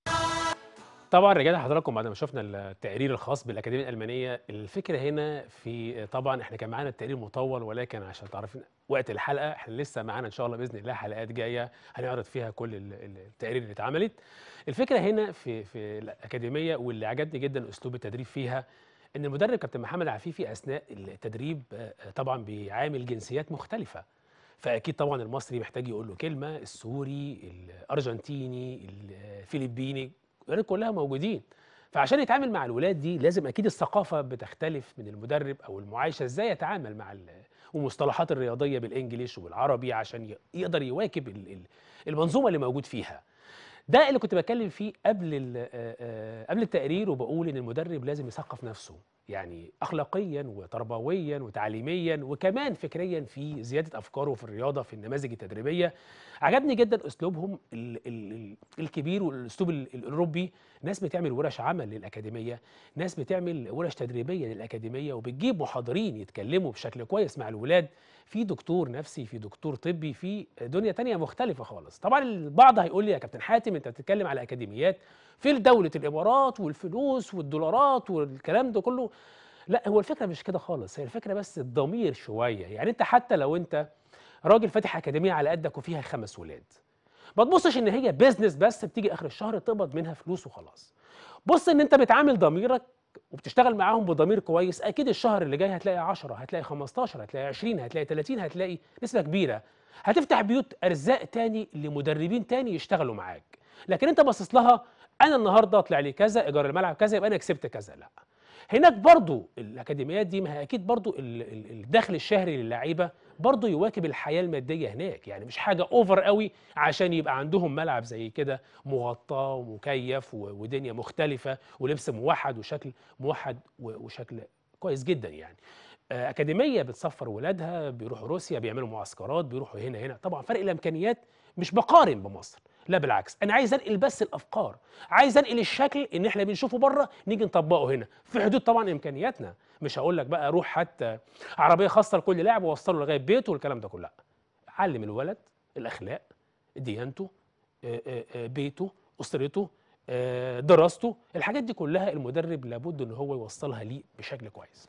Speaker 1: طبعا رجعنا لحضراتكم بعد ما شفنا التقرير الخاص بالاكاديميه الالمانيه الفكره هنا في طبعا احنا كان معانا التقرير مطول ولكن عشان تعرفين وقت الحلقه احنا لسه معانا ان شاء الله باذن الله حلقات جايه هنعرض فيها كل ال- ال- التقارير اللي اتعملت الفكره هنا في في الاكاديميه واللي عجبني جدا اسلوب التدريب فيها ان المدرب كابتن محمد عفيفي اثناء التدريب آه، آه، طبعا بيعامل جنسيات مختلفه فاكيد طبعا المصري محتاج يقول له كلمه السوري الارجنتيني الفلبيني يعني كلها موجودين فعشان يتعامل مع الولاد دي لازم اكيد الثقافه بتختلف من المدرب او المعايشه ازاي يتعامل مع ال- ومصطلحات الرياضيه بالانجليش وبالعربي عشان ي- يقدر يواكب ال- ال- المنظومه اللي موجود فيها ده اللي كنت بتكلم فيه قبل ال- آه، آه، قبل التقرير وبقول ان المدرب لازم يثقف نفسه يعني اخلاقيا وتربويا وتعليميا وكمان فكريا في زياده افكاره في الرياضه في النماذج التدريبيه عجبني جدا اسلوبهم ال ال ال الكبير والاسلوب ال- الاوروبي ناس بتعمل ورش عمل للاكاديميه ناس بتعمل ورش تدريبيه للاكاديميه وبتجيب محاضرين يتكلموا بشكل كويس مع الولاد في دكتور نفسي في دكتور طبي في دنيا تانية مختلفة خالص طبعا البعض هيقول لي يا كابتن حاتم انت بتتكلم على اكاديميات في دولة الامارات والفلوس والدولارات والكلام ده كله لا هو الفكرة مش كده خالص هي الفكرة بس الضمير شوية يعني انت حتى لو انت راجل فاتح اكاديمية على قدك وفيها خمس ولاد ما تبصش ان هي بيزنس بس بتيجي اخر الشهر تقبض منها فلوس وخلاص بص ان انت بتعامل ضميرك وبتشتغل معاهم بضمير كويس اكيد الشهر اللي جاي هتلاقي 10 هتلاقي 15 هتلاقي 20 هتلاقي 30 هتلاقي نسبه كبيره هتفتح بيوت ارزاق تاني لمدربين تاني يشتغلوا معاك لكن انت باصص لها انا النهارده طلع لي كذا ايجار الملعب كذا يبقى انا كسبت كذا لا هناك برضو الاكاديميات دي ما هي اكيد برضو ال- ال- الدخل الشهري للعيبه برضو يواكب الحياه الماديه هناك يعني مش حاجه اوفر قوي عشان يبقى عندهم ملعب زي كده مغطاه ومكيف و- ودنيا مختلفه ولبس موحد وشكل موحد و- وشكل كويس جدا يعني آه، اكاديميه بتصفر ولادها بيروحوا روسيا بيعملوا معسكرات بيروحوا هنا هنا طبعا فرق الامكانيات مش بقارن بمصر لا بالعكس انا عايز انقل بس الافكار عايز انقل الشكل ان احنا بنشوفه بره نيجي نطبقه هنا في حدود طبعا امكانياتنا مش هقول لك بقى روح حتى عربيه خاصه لكل لاعب ووصله لغايه بيته والكلام ده كله لا علم الولد الاخلاق ديانته آه، آه، آه، بيته اسرته آه، دراسته الحاجات دي كلها المدرب لابد ان هو يوصلها ليه بشكل كويس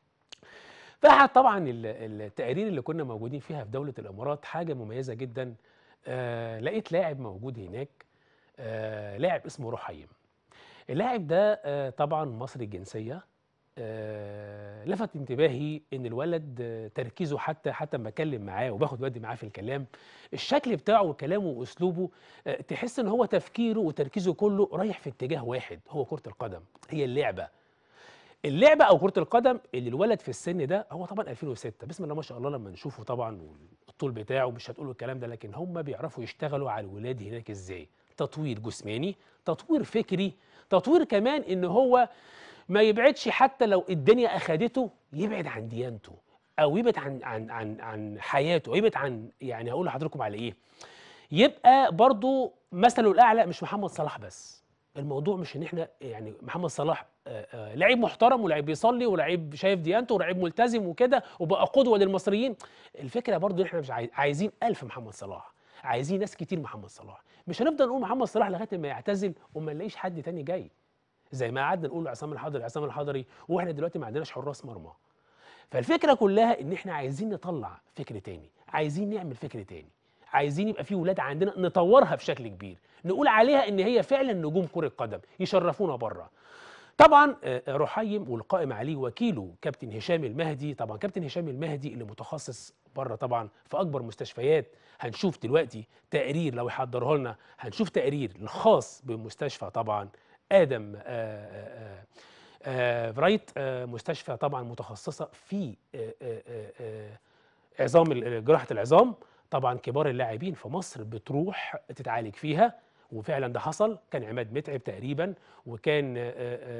Speaker 1: فاحد طبعا ال- التقارير اللي كنا موجودين فيها في دوله الامارات حاجه مميزه جدا آه لقيت لاعب موجود هناك آه لاعب اسمه رحيم اللاعب ده آه طبعا مصري الجنسيه آه، لفت انتباهي ان الولد آه، تركيزه حتى حتى لما اتكلم معاه وباخد ودي معاه في الكلام الشكل بتاعه وكلامه واسلوبه آه، تحس ان هو تفكيره وتركيزه كله رايح في اتجاه واحد هو كرة القدم هي اللعبة اللعبة او كرة القدم اللي الولد في السن ده هو طبعا 2006 بسم الله ما شاء الله لما نشوفه طبعا والطول بتاعه مش هتقولوا الكلام ده لكن هم بيعرفوا يشتغلوا على الولاد هناك ازاي تطوير جسماني تطوير فكري تطوير كمان ان هو ما يبعدش حتى لو الدنيا اخدته يبعد عن ديانته او يبعد عن عن عن عن حياته يبعد عن يعني هقول لحضراتكم على ايه يبقى برضو مثله الاعلى مش محمد صلاح بس الموضوع مش ان احنا يعني محمد صلاح آه، آه، لعيب محترم ولاعيب بيصلي ولاعيب شايف ديانته ولاعيب ملتزم وكده وبقى قدوه للمصريين الفكره برضو ان احنا مش عايز عايزين ألف محمد صلاح عايزين ناس كتير محمد صلاح مش هنفضل نقول محمد صلاح لغايه ما يعتزل وما نلاقيش حد تاني جاي زي ما قعدنا نقول عصام الحضري عصام الحضري واحنا دلوقتي ما عندناش حراس مرمى فالفكره كلها ان احنا عايزين نطلع فكر تاني عايزين نعمل فكر تاني عايزين يبقى في ولاد عندنا نطورها بشكل كبير نقول عليها ان هي فعلا نجوم كره قدم يشرفونا بره طبعا آه، آه، رحيم والقائم عليه وكيله كابتن هشام المهدي طبعا كابتن هشام المهدي اللي متخصص بره طبعا في اكبر مستشفيات هنشوف دلوقتي تقرير لو يحضره لنا هنشوف تقرير الخاص بمستشفى طبعا ادم آه، آه، آه، برايت آه، مستشفى طبعا متخصصه في آه، آه، آه، آه، عظام ال- جراحه العظام طبعا كبار اللاعبين في مصر بتروح تتعالج فيها وفعلا ده حصل كان عماد متعب تقريبا وكان آه،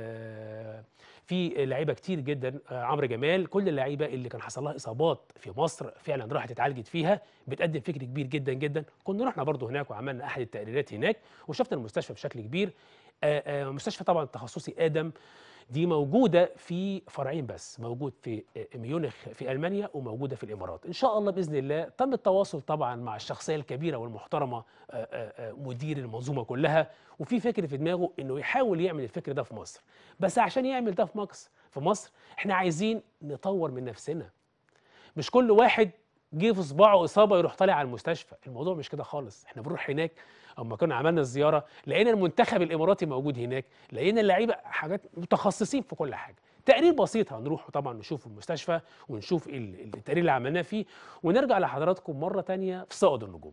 Speaker 1: آه، في لعيبه كتير جدا آه، عمرو جمال كل اللعيبه اللي كان حصل لها اصابات في مصر فعلا راحت اتعالجت فيها بتقدم فكر كبير جدا جدا كنا رحنا برضو هناك وعملنا احد التقريرات هناك وشفنا المستشفى بشكل كبير آه، آه، مستشفى طبعا تخصصي ادم دي موجوده في فرعين بس موجود في آه، ميونخ في المانيا وموجوده في الامارات ان شاء الله باذن الله تم التواصل طبعا مع الشخصيه الكبيره والمحترمه آه، آه، آه، مدير المنظومه كلها وفي فكر في دماغه انه يحاول يعمل الفكر ده في مصر بس عشان يعمل ده في مصر في مصر احنا عايزين نطور من نفسنا مش كل واحد جه في صباعه اصابه يروح طالع على المستشفى الموضوع مش كده خالص احنا بنروح هناك اما كنا عملنا الزياره لقينا المنتخب الاماراتي موجود هناك لقينا اللعيبه حاجات متخصصين في كل حاجه تقرير بسيط هنروح طبعا نشوف المستشفى ونشوف ال- التقرير اللي عملناه فيه ونرجع لحضراتكم مره تانية في صائد النجوم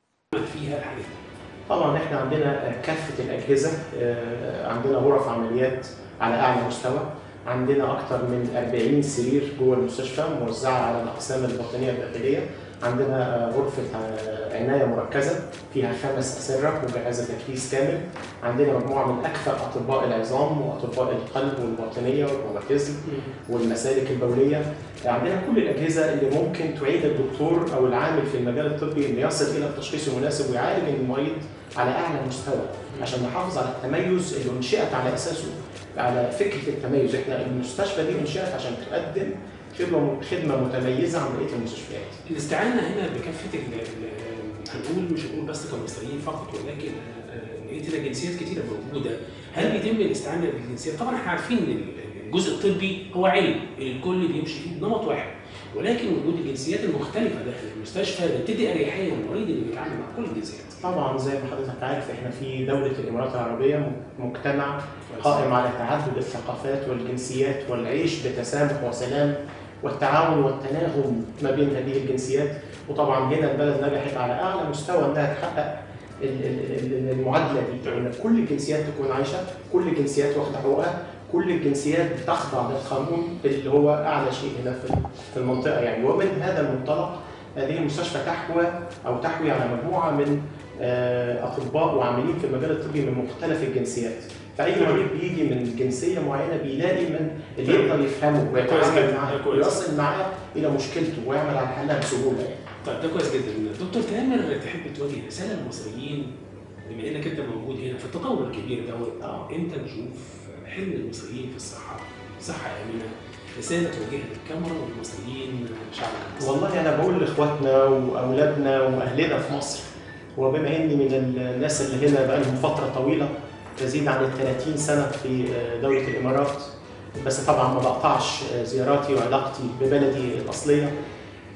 Speaker 1: فيها الحاجات
Speaker 4: طبعا احنا عندنا كافة الأجهزة آه، عندنا غرف عمليات على أعلى مستوى عندنا أكثر من 40 سرير جوه المستشفى موزعة على الأقسام الباطنية الداخلية عندنا آه، غرفة آه، عناية مركزة فيها خمس أسرة مجهزة تكييس كامل عندنا مجموعة من أكفأ أطباء العظام وأطباء القلب والباطنية والروماتيزم والمسالك البولية عندنا كل الأجهزة اللي ممكن تعيد الدكتور أو العامل في المجال الطبي إنه يصل إلى التشخيص المناسب ويعالج المريض على أعلى مستوى عشان نحافظ على التميز اللي أنشئت على أساسه على فكرة التميز إحنا المستشفى دي أنشئت عشان تقدم خدمة خدمة متميزة عن بقية المستشفيات
Speaker 1: الاستعانه هنا بكافه ال- ال- هنقول مش هنقول بس كمصريين فقط ولكن آه، لقيت هنا جنسيات كتيره موجوده هل بيتم الاستعانه بالجنسيات؟ طبعا احنا عارفين ان الجزء الطبي هو علم الكل بيمشي فيه بنمط واحد ولكن وجود الجنسيات المختلفه داخل المستشفى بتدي اريحيه للمريض اللي بيتعامل مع كل الجنسيات.
Speaker 4: طبعا زي ما حضرتك عارف احنا في دولة الإمارات العربية مجتمع قائم على تعدد الثقافات والجنسيات والعيش بتسامح وسلام والتعاون والتناغم ما بين هذه الجنسيات وطبعا هنا البلد نجحت على اعلى مستوى انها تحقق ال- ال- ال- المعادله دي ان كل الجنسيات تكون عايشه كل الجنسيات واخده حقوقها كل الجنسيات بتخضع للقانون اللي هو اعلى شيء هنا في في المنطقه يعني ومن هذا المنطلق هذه المستشفى تحوى او تحوي على مجموعه من آه، اطباء وعاملين في المجال الطبي من مختلف الجنسيات فاي مريض بيجي من جنسيه معينه بيلاقي من اللي يقدر يفهمه
Speaker 1: كويس
Speaker 4: ويتعامل
Speaker 1: جدا،
Speaker 4: معاه
Speaker 1: كويس.
Speaker 4: ويصل معاه الى مشكلته ويعمل على حلها بسهوله يعني.
Speaker 1: طيب ده كويس جدا دكتور تامر تحب توجه رساله للمصريين بما انك انت موجود هنا في التطور الكبير دوت
Speaker 4: آه.
Speaker 1: انت نشوف حلم المصريين في الصحه صحه امنه رساله توجهها للكاميرا والمصريين شعبك المصري
Speaker 4: والله انا بقول لاخواتنا واولادنا واهلنا في مصر وبما اني من الناس اللي هنا بقى لهم فتره طويله تزيد عن ال 30 سنه في دوله الامارات بس طبعا ما بقطعش زياراتي وعلاقتي ببلدي الاصليه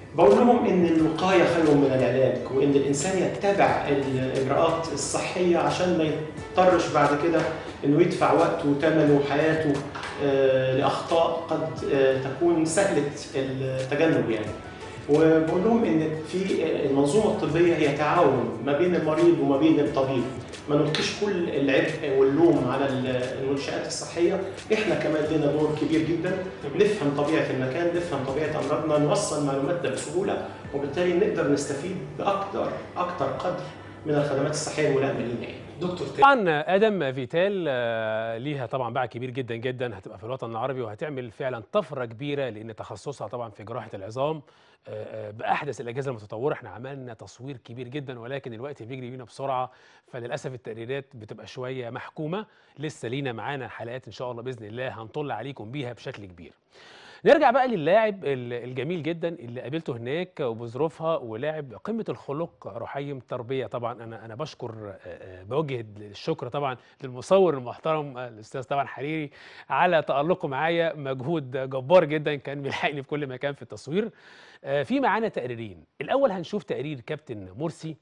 Speaker 4: بقول لهم ان الوقايه خير من العلاج وان الانسان يتبع الاجراءات الصحيه عشان ما يضطرش بعد كده انه يدفع وقته وثمنه وحياته آه، لاخطاء قد آه، تكون سهله التجنب يعني وبقول لهم ان في المنظومه الطبيه هي تعاون ما بين المريض وما بين الطبيب ما نلقيش كل العبء واللوم على المنشات الصحيه احنا كمان لنا دور كبير جدا نفهم طبيعه المكان نفهم طبيعه امراضنا نوصل معلوماتنا بسهوله وبالتالي نقدر نستفيد باكثر اكثر قدر من الخدمات الصحيه الملائمه لينا يعني.
Speaker 2: دكتور
Speaker 1: طبعا ادم فيتال آه، ليها طبعا باع كبير جدا جدا هتبقى في الوطن العربي وهتعمل فعلا طفره كبيره لان تخصصها طبعا في جراحه العظام آه، آه، باحدث الاجهزه المتطوره احنا عملنا تصوير كبير جدا ولكن الوقت بيجري بينا بسرعه فللاسف التقريرات بتبقى شويه محكومه لسه لينا معانا حلقات ان شاء الله باذن الله هنطل عليكم بيها بشكل كبير نرجع بقى للاعب ال- الجميل جدا اللي قابلته هناك وبظروفها ولاعب قمه الخلق رحيم تربيه طبعا انا انا بشكر آه، آه، بوجه الشكر طبعا للمصور المحترم آه، الاستاذ طبعا حريري على تالقه معايا مجهود جبار جدا كان بيلحقني في كل مكان في التصوير آه، في معانا تقريرين الاول هنشوف تقرير كابتن مرسي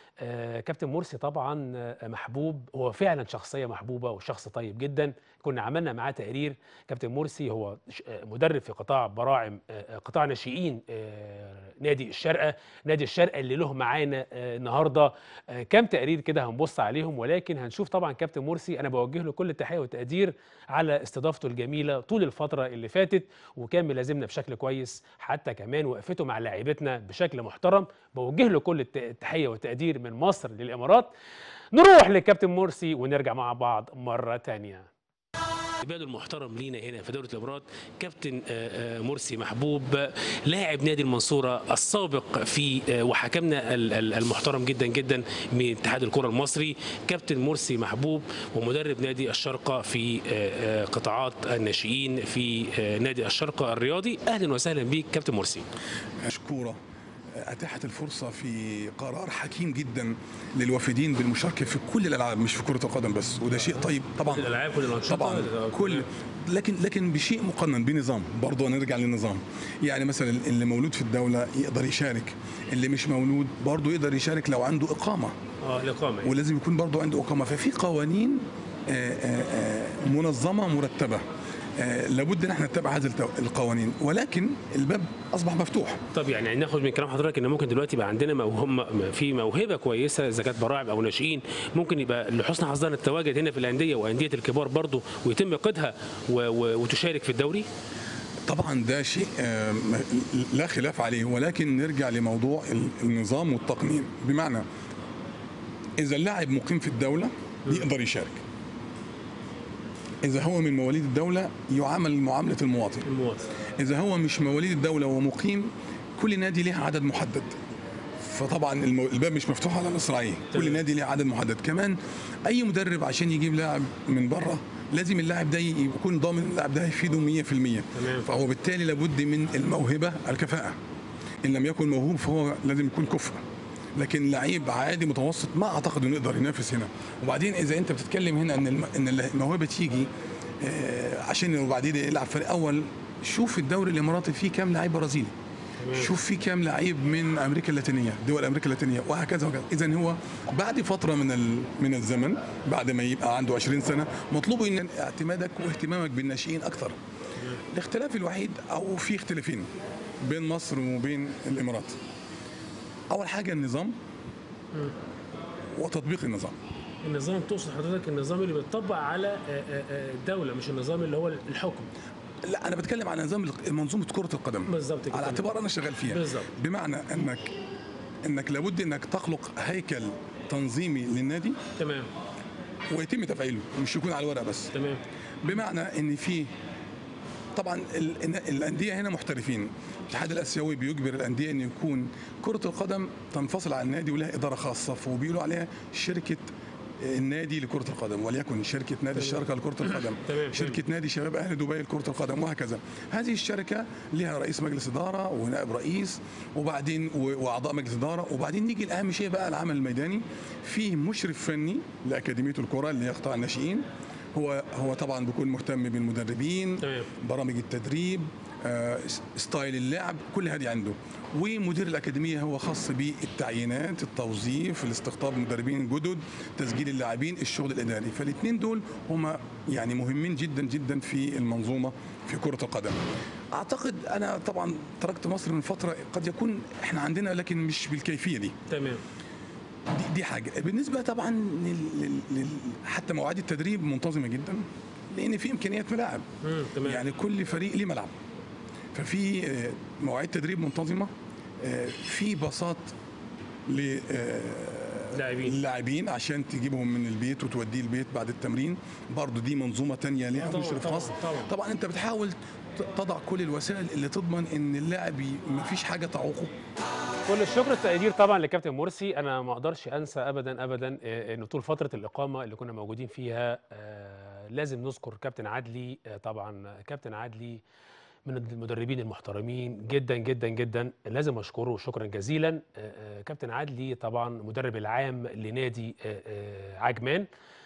Speaker 1: آه، كابتن مرسي طبعا آه، محبوب هو فعلا شخصيه محبوبه وشخص طيب جدا كنا عملنا معاه تقرير كابتن مرسي هو ش- آه، مدرب في قطاع براعم آه، آه، قطاع ناشئين آه، نادي الشارقه نادي الشارقه اللي له معانا آه، النهارده آه، كام تقرير كده هنبص عليهم ولكن هنشوف طبعا كابتن مرسي انا بوجه له كل التحيه والتقدير على استضافته الجميله طول الفتره اللي فاتت وكان ملازمنا بشكل كويس حتى كمان وقفته مع لاعيبتنا بشكل محترم بوجه له كل الت- التحيه والتقدير من مصر للامارات نروح للكابتن مرسي ونرجع مع بعض مره تانية عباده المحترم لينا هنا في دوري الامارات كابتن آه، آه، مرسي محبوب لاعب نادي المنصوره السابق في آه، وحكمنا ال- ال- المحترم جدا جدا من اتحاد الكره المصري كابتن مرسي محبوب ومدرب نادي الشرقه في آه، آه، قطاعات الناشئين في آه، نادي الشرقه الرياضي اهلا وسهلا بيك كابتن مرسي
Speaker 5: مشكورة أتاحت الفرصة في قرار حكيم جدا للوافدين بالمشاركة في كل الألعاب مش في كرة القدم بس وده شيء طيب طبعا
Speaker 1: الالعاب كل الانشطه
Speaker 5: طبعا كل لكن لكن بشيء مقنن بنظام برضه نرجع للنظام يعني مثلا اللي مولود في الدولة يقدر يشارك اللي مش مولود برضه يقدر يشارك لو عنده إقامة
Speaker 1: اه الاقامه يعني.
Speaker 5: ولازم يكون برضه عنده إقامة ففي قوانين آه، آه، آه، منظمة مرتبة آه، لابد ان احنا نتبع هذه التو- القوانين ولكن الباب اصبح مفتوح
Speaker 1: طب يعني ناخد من كلام حضرتك ان ممكن دلوقتي يبقى عندنا موهبه في موهبه كويسه اذا كانت براعم او ناشئين ممكن يبقى لحسن حظنا التواجد هنا في الانديه وانديه الكبار برضه ويتم قيدها و- و- وتشارك في الدوري
Speaker 5: طبعا ده شيء آه، م- لا خلاف عليه ولكن نرجع لموضوع ال- النظام والتقنين بمعنى اذا اللاعب مقيم في الدوله يقدر يشارك اذا هو من مواليد الدوله يعامل معامله المواطن
Speaker 1: المواطن
Speaker 5: اذا هو مش مواليد الدوله ومقيم كل نادي له عدد محدد فطبعا المو... الباب مش مفتوح على مصراعيه كل
Speaker 1: تمام.
Speaker 5: نادي له عدد محدد كمان اي مدرب عشان يجيب لاعب من بره لازم اللاعب ده يكون ضامن اللاعب ده هيفيده 100%
Speaker 1: تمام.
Speaker 5: فهو بالتالي لابد من الموهبه الكفاءه ان لم يكن موهوب فهو لازم يكون كفء لكن لعيب عادي متوسط ما اعتقد انه يقدر ينافس هنا وبعدين اذا انت بتتكلم هنا ان الم... ان الموهبه تيجي آه، عشان وبعدين يلعب فريق اول شوف الدوري الاماراتي فيه كام لعيب برازيلي شوف في كام لعيب من امريكا اللاتينيه دول امريكا اللاتينيه وهكذا وهكذا اذا هو بعد فتره من ال- من الزمن بعد ما يبقى عنده 20 سنه مطلوب ان اعتمادك واهتمامك بالناشئين اكثر الاختلاف الوحيد او في اختلافين بين مصر وبين الامارات اول حاجه النظام وتطبيق النظام
Speaker 1: النظام تقصد حضرتك النظام اللي بيطبق على الدوله مش النظام اللي هو الحكم
Speaker 5: لا انا بتكلم عن نظام منظومه كره القدم
Speaker 1: بالظبط كده.
Speaker 5: على اعتبار انا شغال فيها
Speaker 1: بالظبط.
Speaker 5: بمعنى انك انك لابد انك تخلق هيكل تنظيمي للنادي
Speaker 1: تمام
Speaker 5: ويتم تفعيله مش يكون على الورق بس
Speaker 1: تمام
Speaker 5: بمعنى ان في طبعا ال- إن الانديه هنا محترفين الاتحاد الاسيوي بيجبر الانديه ان يكون كره القدم تنفصل عن النادي ولها اداره خاصه وبيقولوا عليها شركه النادي لكرة القدم وليكن شركة نادي الشركة لكرة القدم
Speaker 1: تمام.
Speaker 5: شركة نادي شباب أهل دبي لكرة القدم وهكذا هذه الشركة لها رئيس مجلس إدارة ونائب رئيس وبعدين و- وأعضاء مجلس إدارة وبعدين نيجي لأهم شيء بقى العمل الميداني فيه مشرف فني لأكاديمية الكرة اللي هي قطاع الناشئين هو هو طبعا بيكون مهتم بالمدربين
Speaker 1: تمام.
Speaker 5: برامج التدريب آه، ستايل اللعب كل هذه عنده ومدير الاكاديميه هو خاص بالتعيينات التوظيف الاستقطاب مدربين جدد تسجيل اللاعبين الشغل الاداري فالاثنين دول هما يعني مهمين جدا جدا في المنظومه في كره القدم اعتقد انا طبعا تركت مصر من فتره قد يكون احنا عندنا لكن مش بالكيفيه دي
Speaker 1: تمام
Speaker 5: دي, دي حاجه بالنسبه طبعا لل... لل... لل... حتى مواعيد التدريب منتظمه جدا لان في امكانيات ملاعب
Speaker 1: مم. تمام
Speaker 5: يعني كل فريق ليه ملعب ففي آه، مواعيد تدريب منتظمه آه، في باصات ل آه،
Speaker 1: لاعبين.
Speaker 5: اللاعبين عشان تجيبهم من البيت وتوديه البيت بعد التمرين برضو دي منظومه تانية ليها
Speaker 1: طبعاً،
Speaker 5: مشرف
Speaker 1: طبعاً،
Speaker 5: خاص
Speaker 1: طبعاً.
Speaker 5: طبعا انت بتحاول ت- تضع كل الوسائل اللي تضمن ان اللاعب ي- مفيش حاجه تعوقه
Speaker 1: كل الشكر التقدير طبعا لكابتن مرسي انا ما اقدرش انسى ابدا ابدا آه، ان طول فتره الاقامه اللي كنا موجودين فيها آه، لازم نذكر كابتن عدلي آه، طبعا كابتن عدلي من المدربين المحترمين جدا جدا جدا لازم اشكره شكرا جزيلا آه، آه، كابتن عدلي طبعا مدرب العام لنادي آه، آه، عجمان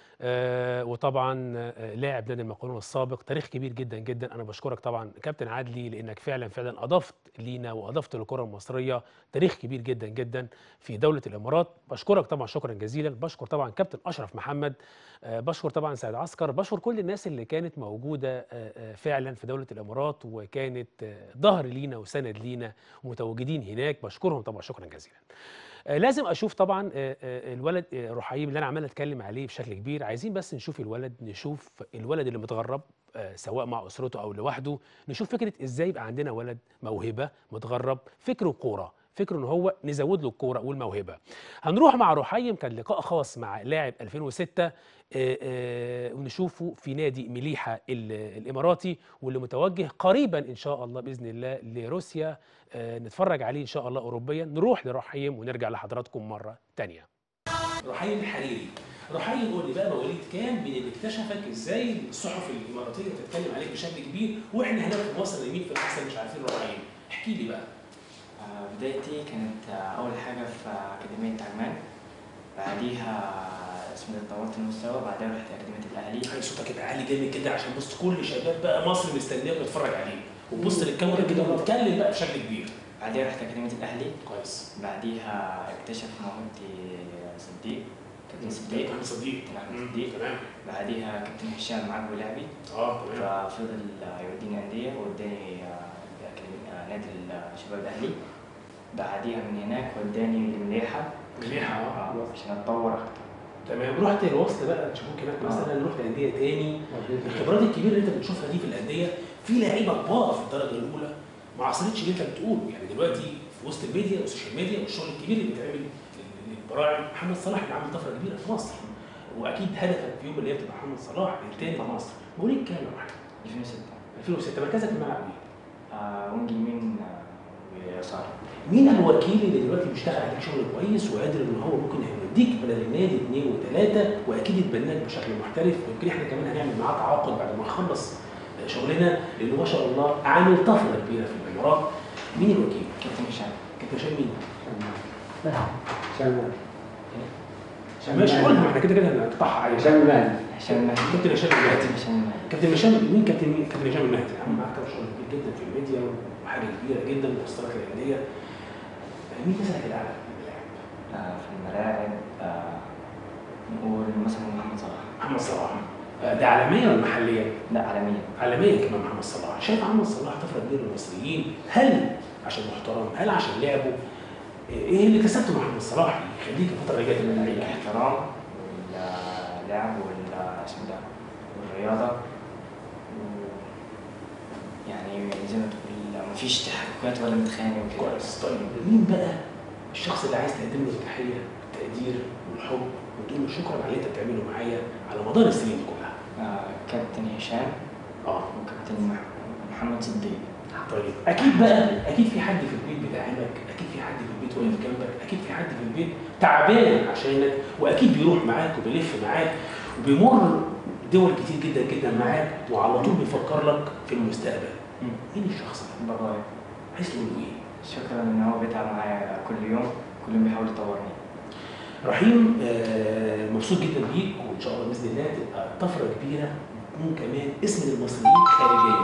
Speaker 1: آه، وطبعا آه، لاعب نادي المقاولون السابق تاريخ كبير جدا جدا انا بشكرك طبعا كابتن عدلي لانك فعلا فعلا اضفت لينا واضفت للكره المصريه تاريخ كبير جدا جدا في دوله الامارات بشكرك طبعا شكرا جزيلا بشكر طبعا كابتن اشرف محمد آه، بشكر طبعا سيد عسكر بشكر كل الناس اللي كانت موجوده آه، آه، فعلا في دوله الامارات وكانت آه، ظهر لينا وسند لينا ومتواجدين هناك بشكرهم طبعا شكرا جزيلا آه، لازم اشوف طبعا آه، آه، الولد آه، رحيم اللي انا عمال اتكلم عليه بشكل كبير عايزين بس نشوف الولد نشوف الولد اللي متغرب آه، سواء مع اسرته او لوحده نشوف فكره ازاي يبقى عندنا ولد موهبه متغرب فكره كوره فكره ان هو نزود له الكوره والموهبه هنروح مع رحيم كان لقاء خاص مع لاعب 2006 آه، آه، ونشوفه في نادي مليحه ال- الاماراتي واللي متوجه قريبا ان شاء الله باذن الله لروسيا آه، نتفرج عليه ان شاء الله اوروبيا نروح لرحيم ونرجع لحضراتكم مره تانية
Speaker 6: رحيم الحريري رحيم قول لي بقى مواليد كام من اللي اكتشفك ازاي الصحف الاماراتيه بتتكلم عليك بشكل كبير واحنا هنا في مصر نايمين في الاحسن مش عارفين رحيم احكي لي بقى
Speaker 7: آه، بدايتي كانت آه، أول حاجة في أكاديمية عمان بعديها اسمه ده طورت المستوى بعدها رحت أكاديمية الأهلي
Speaker 6: خلي صوتك يبقى عالي جامد كده عشان بص كل شباب بقى مصر مستنياك بتتفرج عليك وبص للكاميرا كده واتكلم بقى بشكل كبير
Speaker 7: بعديها رحت أكاديمية الأهلي
Speaker 6: كويس
Speaker 7: بعديها اكتشف موهبتي صديق كابتن صديق
Speaker 6: محمد صديق
Speaker 7: كابتن أحمد
Speaker 6: مم،
Speaker 7: صديق
Speaker 6: تمام
Speaker 7: بعديها كابتن هشام معاق ولعبي
Speaker 6: اه تمام
Speaker 7: ففضل آه، يوديني أندية ووداني آه، أكاديمية- آه، نادي الشباب الأهلي بعديها من هناك وداني لمليحة
Speaker 6: مليحه اه
Speaker 7: آه، عشان أتطور أكتر
Speaker 6: تمام رحت الوسط بقى تشوفوك هناك مثلا رحت انديه تاني الخبرات الكبيره اللي انت بتشوفها دي في الانديه في لعيبه كبار في الدرجه الاولى ما عصرتش اللي انت بتقوله يعني دلوقتي في وسط الميديا والسوشيال ميديا والشغل الكبير اللي بيتعمل البراعم محمد صلاح اللي عامل طفره كبيره في مصر واكيد هدفك في يوم من الايام تبقى محمد صلاح الثاني في مصر مواليد كام يا واحد
Speaker 7: 2006
Speaker 6: 2006 مركزك في الملعب ايه؟
Speaker 7: آه، وينج يمين آه، ويسار
Speaker 6: مين الوكيل اللي دلوقتي بيشتغل عليك شغل كويس وقادر ان هو ممكن يديك بدل النادي اثنين وثلاثه واكيد يتبناك بشكل محترف ويمكن احنا كمان هنعمل معاه تعاقد بعد ما نخلص شغلنا لانه ما شاء الله عامل طفره كبيره في الامارات مين الوكيل؟
Speaker 7: كابتن هشام
Speaker 6: كابتن هشام مين؟
Speaker 2: شمال
Speaker 6: ماشي قولها احنا كده كده هنقطعها عادي
Speaker 2: شمال
Speaker 7: هشام المهدي
Speaker 6: كابتن هشام المهدي
Speaker 7: كابتن هشام المهدي
Speaker 6: كابتن هشام مين كابتن مين؟ كابتن هشام المهدي عامل معاك شغل كبير جدا في الميديا وحاجه كبيره جدا ووصلك الانديه مين مثلك الاعلى في الملاعب؟
Speaker 7: آه، في الملاعب آه، نقول مثلا محمد صلاح
Speaker 6: محمد صلاح آه، ده عالميا ولا محليا؟
Speaker 7: لا عالميا
Speaker 6: عالميا كمان محمد صلاح شايف محمد صلاح طفره كبيره للمصريين هل عشان محترم هل عشان لعبه ايه اللي كسبته مع محمد صلاح يخليك الفتره اللي جايه تبقى لعيب
Speaker 7: الاحترام واللعب وال اسمه ده والرياضة و- يعني زي ما تقول مفيش تحركات ولا متخانق وكده
Speaker 6: كويس طيب مين بقى الشخص اللي عايز تقدم له التحيه التقدير والحب وتقول له شكرا على اللي انت بتعمله معايا على مدار السنين دي كلها
Speaker 7: آه، كابتن هشام
Speaker 6: اه
Speaker 7: وكابتن مح- محمد صديق
Speaker 6: طيب اكيد بقى اكيد في حد في البيت بيدعمك اكيد في حد في البيت واقف جنبك اكيد في حد في البيت تعبان عشانك واكيد بيروح معاك وبيلف معاك وبيمر دول كتير جدا جدا معاك وعلى طول بيفكر لك في المستقبل
Speaker 7: مم.
Speaker 6: مين الشخص ده
Speaker 7: بابايا
Speaker 6: عايز تقول له ايه
Speaker 7: شكرا ان هو بيتعب معايا كل يوم كل يوم بيحاول يطورني
Speaker 6: رحيم آه، مبسوط جدا بيك وان شاء الله باذن الله تبقى طفره كبيره وتكون كمان اسم للمصريين خارجيا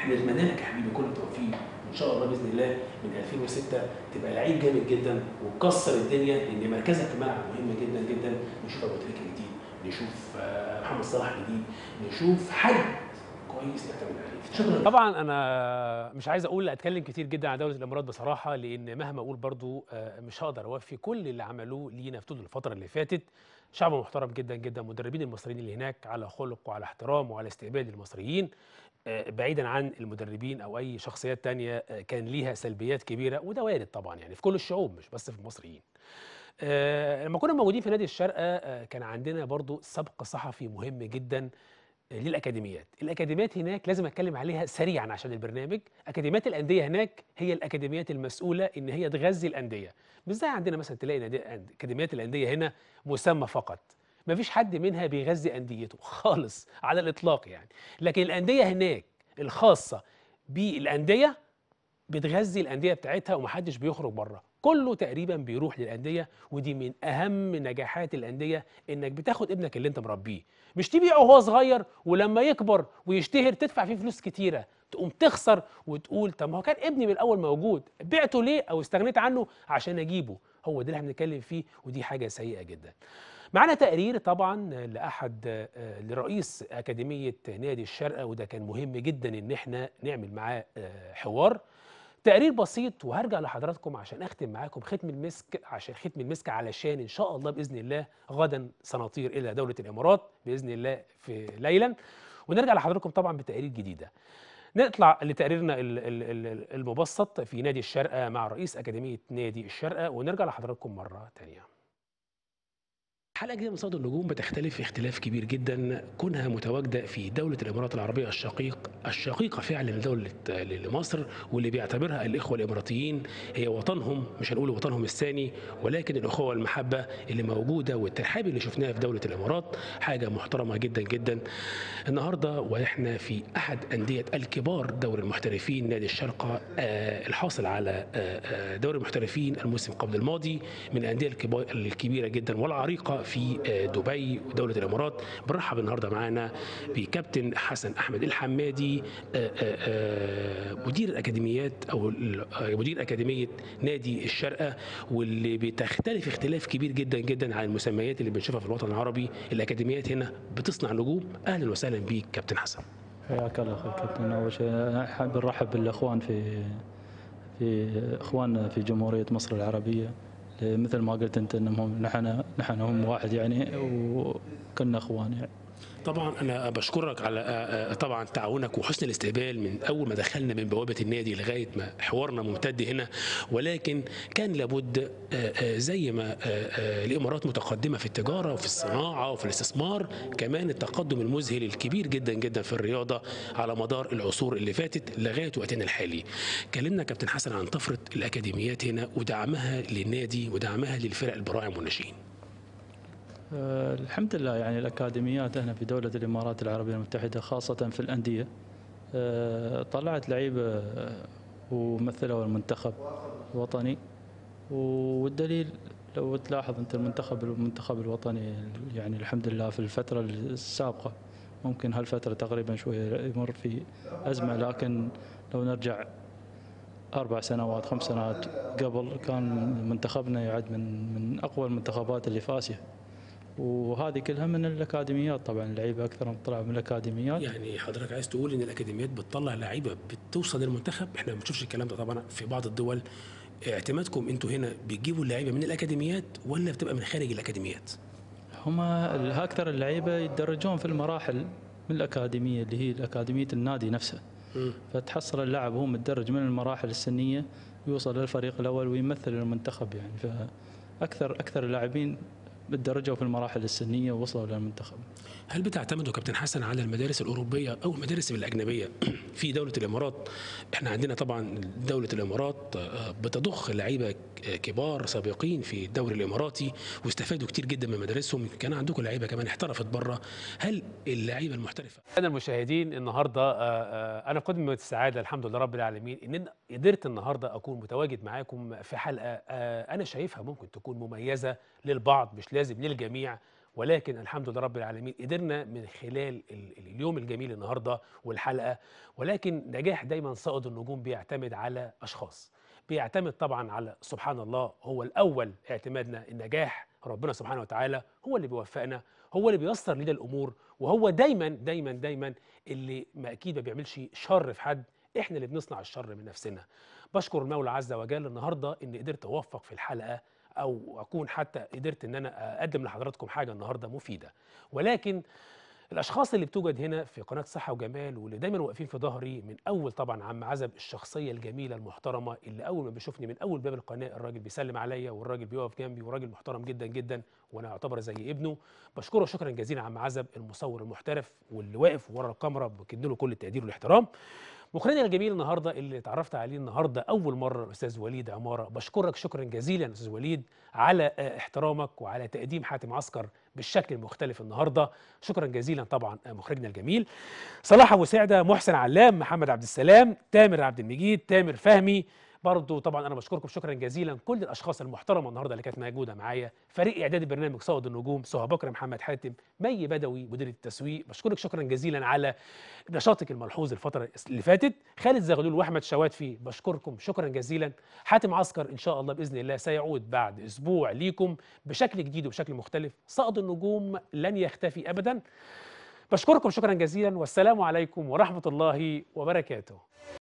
Speaker 6: احنا نتمنى لك يا حبيبي كل التوفيق وان شاء الله باذن الله من 2006 تبقى لعيب جامد جدا وتكسر الدنيا لان مركزك في الملعب مهم جدا جدا نشوف ابو تريكه جديد نشوف آه، محمد صلاح جديد نشوف حد كويس نعتمد عليه شكرا
Speaker 1: طبعا انا مش عايز اقول اتكلم كتير جدا عن دوله الامارات بصراحه لان مهما اقول برضو آه، مش هقدر اوفي كل اللي عملوه لينا في طول الفتره اللي فاتت شعب محترم جدا جدا مدربين المصريين اللي هناك على خلق وعلى احترام وعلى استقبال المصريين آه، بعيدا عن المدربين او اي شخصيات تانية آه، كان ليها سلبيات كبيره وده وارد طبعا يعني في كل الشعوب مش بس في المصريين آه، لما كنا موجودين في نادي الشارقه آه، كان عندنا برضو سبق صحفي مهم جدا للاكاديميات الاكاديميات هناك لازم اتكلم عليها سريعا عشان البرنامج اكاديميات الانديه هناك هي الاكاديميات المسؤوله ان هي تغذي الانديه مش زي عندنا مثلا تلاقي نادي- اكاديميات الانديه هنا مسمى فقط ما فيش حد منها بيغذي انديته خالص على الاطلاق يعني لكن الانديه هناك الخاصه بالانديه بتغذي الانديه بتاعتها ومحدش بيخرج بره كله تقريبا بيروح للانديه ودي من اهم نجاحات الانديه انك بتاخد ابنك اللي انت مربيه مش تبيعه وهو صغير ولما يكبر ويشتهر تدفع فيه فلوس كتيره تقوم تخسر وتقول طب ما هو كان ابني من الاول موجود بعته ليه او استغنيت عنه عشان اجيبه هو ده اللي احنا بنتكلم فيه ودي حاجه سيئه جدا معانا تقرير طبعا لاحد آه، لرئيس اكاديميه نادي الشارقه وده كان مهم جدا ان احنا نعمل معاه آه، حوار تقرير بسيط وهرجع لحضراتكم عشان اختم معاكم ختم المسك عشان ختم المسك علشان ان شاء الله باذن الله غدا سنطير الى دوله الامارات باذن الله في ليلا ونرجع لحضراتكم طبعا بتقارير جديده نطلع لتقريرنا ال- ال- ال- المبسط في نادي الشارقه مع رئيس اكاديميه نادي الشارقه ونرجع لحضراتكم مره تانية حلقة جديدة من صوت النجوم بتختلف اختلاف كبير جدا كونها متواجدة في دولة الإمارات العربية الشقيق الشقيقة فعلا لدولة لمصر واللي بيعتبرها الإخوة الإماراتيين هي وطنهم مش هنقول وطنهم الثاني ولكن الأخوة والمحبة اللي موجودة والترحاب اللي شفناها في دولة الإمارات حاجة محترمة جدا جدا النهاردة وإحنا في أحد أندية الكبار دوري المحترفين نادي الشارقة آه الحاصل على آه آه دوري المحترفين الموسم قبل الماضي من الأندية الكبا- الكبيرة جدا والعريقة في آه دبي ودولة الإمارات بنرحب النهاردة معانا بكابتن حسن أحمد الحمادي آه آه آه مدير الأكاديميات أو ال- آه مدير أكاديمية نادي الشارقة واللي بتختلف اختلاف كبير جدا جدا عن المسميات اللي بنشوفها في الوطن العربي الأكاديميات هنا بتصنع نجوم أهلا وسهلا بيك كابتن حسن
Speaker 8: حياك الله اخوي كابتن اول شيء حاب نرحب بالاخوان في في اخواننا في جمهوريه مصر العربيه مثل ما قلت انت انهم نحن نحن هم واحد يعني وكنا اخوان يعني
Speaker 1: طبعا انا بشكرك على آه، آه، طبعا تعاونك وحسن الاستقبال من اول ما دخلنا من بوابه النادي لغايه ما حوارنا ممتد هنا ولكن كان لابد آه، آه، زي ما آه، آه، الامارات متقدمه في التجاره وفي الصناعه وفي الاستثمار كمان التقدم المذهل الكبير جدا جدا في الرياضه على مدار العصور اللي فاتت لغايه وقتنا الحالي. كلمنا كابتن حسن عن طفره الاكاديميات هنا ودعمها للنادي ودعمها للفرق البراعم والناشئين.
Speaker 8: آه، الحمد لله يعني الأكاديميات هنا في دولة الإمارات العربية المتحدة خاصة في الأندية آه، طلعت لعيبة آه، ومثلوا المنتخب الوطني والدليل لو تلاحظ أنت المنتخب المنتخب الوطني يعني الحمد لله في الفترة السابقة ممكن هالفترة تقريبا شوية يمر في أزمة لكن لو نرجع أربع سنوات خمس سنوات قبل كان منتخبنا يعد من من أقوى المنتخبات اللي في آسيا وهذه كلها من الأكاديميات طبعا اللعيبة أكثر طلعوا من الأكاديميات
Speaker 1: يعني حضرتك عايز تقول ان الاكاديميات بتطلع لعيبه بتوصل للمنتخب احنا ما بنشوفش الكلام ده طبعا في بعض الدول اعتمادكم انتوا هنا بتجيبوا اللعيبه من الاكاديميات ولا بتبقى من خارج الاكاديميات
Speaker 8: هم ال- أكثر اللعيبة يتدرجون في المراحل من الأكاديمية اللي هي الأكاديمية النادي نفسه
Speaker 1: مم.
Speaker 8: فتحصل اللاعب هو متدرج من المراحل السنية ويوصل للفريق الأول ويمثل المنتخب يعني فأكثر أكثر اللاعبين تدرجوا في المراحل السنية ووصلوا للمنتخب
Speaker 1: هل بتعتمدوا كابتن حسن على المدارس الاوروبيه او المدارس الاجنبيه في دوله الامارات احنا عندنا طبعا دوله الامارات آه، بتضخ لعيبه كبار سابقين في الدوري الاماراتي واستفادوا كتير جدا من مدارسهم كان عندكم لعيبه كمان احترفت بره هل اللعيبه المحترفه انا المشاهدين النهارده آه، آه، انا قمه السعاده الحمد لله رب العالمين ان أنا قدرت النهارده اكون متواجد معاكم في حلقه آه، انا شايفها ممكن تكون مميزه للبعض مش لازم للجميع ولكن الحمد لله رب العالمين قدرنا من خلال ال- ال- اليوم الجميل النهارده والحلقه ولكن نجاح دايما صائد النجوم بيعتمد على اشخاص بيعتمد طبعا على سبحان الله هو الاول اعتمادنا النجاح ربنا سبحانه وتعالى هو اللي بيوفقنا هو اللي بيسر لنا الامور وهو دايما دايما دايما اللي ما اكيد ما بيعملش شر في حد احنا اللي بنصنع الشر من نفسنا بشكر المولى عز وجل النهارده ان قدرت اوفق في الحلقه او اكون حتى قدرت ان انا اقدم لحضراتكم حاجه النهارده مفيده ولكن الاشخاص اللي بتوجد هنا في قناه صحه وجمال واللي دايما واقفين في ظهري من اول طبعا عم عزب الشخصيه الجميله المحترمه اللي اول ما بيشوفني من اول باب القناه الراجل بيسلم عليا والراجل بيقف جنبي وراجل محترم جدا جدا وانا اعتبر زي ابنه بشكره شكرا جزيلا عم عزب المصور المحترف واللي واقف ورا الكاميرا بكن له كل التقدير والاحترام مخرجنا الجميل النهارده اللي اتعرفت عليه النهارده اول مره الاستاذ وليد عماره بشكرك شكرا جزيلا استاذ وليد على آه، احترامك وعلى تقديم حاتم عسكر بالشكل المختلف النهارده شكرا جزيلا طبعا آه، مخرجنا الجميل صلاح ابو سعده محسن علام محمد عبد السلام تامر عبد المجيد تامر فهمي برضو طبعا انا بشكركم شكرا جزيلا كل الاشخاص المحترمه النهارده اللي كانت موجوده معايا فريق اعداد برنامج صوت النجوم سهى بكر محمد حاتم مي بدوي مدير التسويق بشكرك شكرا جزيلا على نشاطك الملحوظ الفتره اللي فاتت خالد زغلول واحمد شواتفي بشكركم شكرا جزيلا حاتم عسكر ان شاء الله باذن الله سيعود بعد اسبوع ليكم بشكل جديد وبشكل مختلف صقد النجوم لن يختفي ابدا بشكركم شكرا جزيلا والسلام عليكم ورحمه الله وبركاته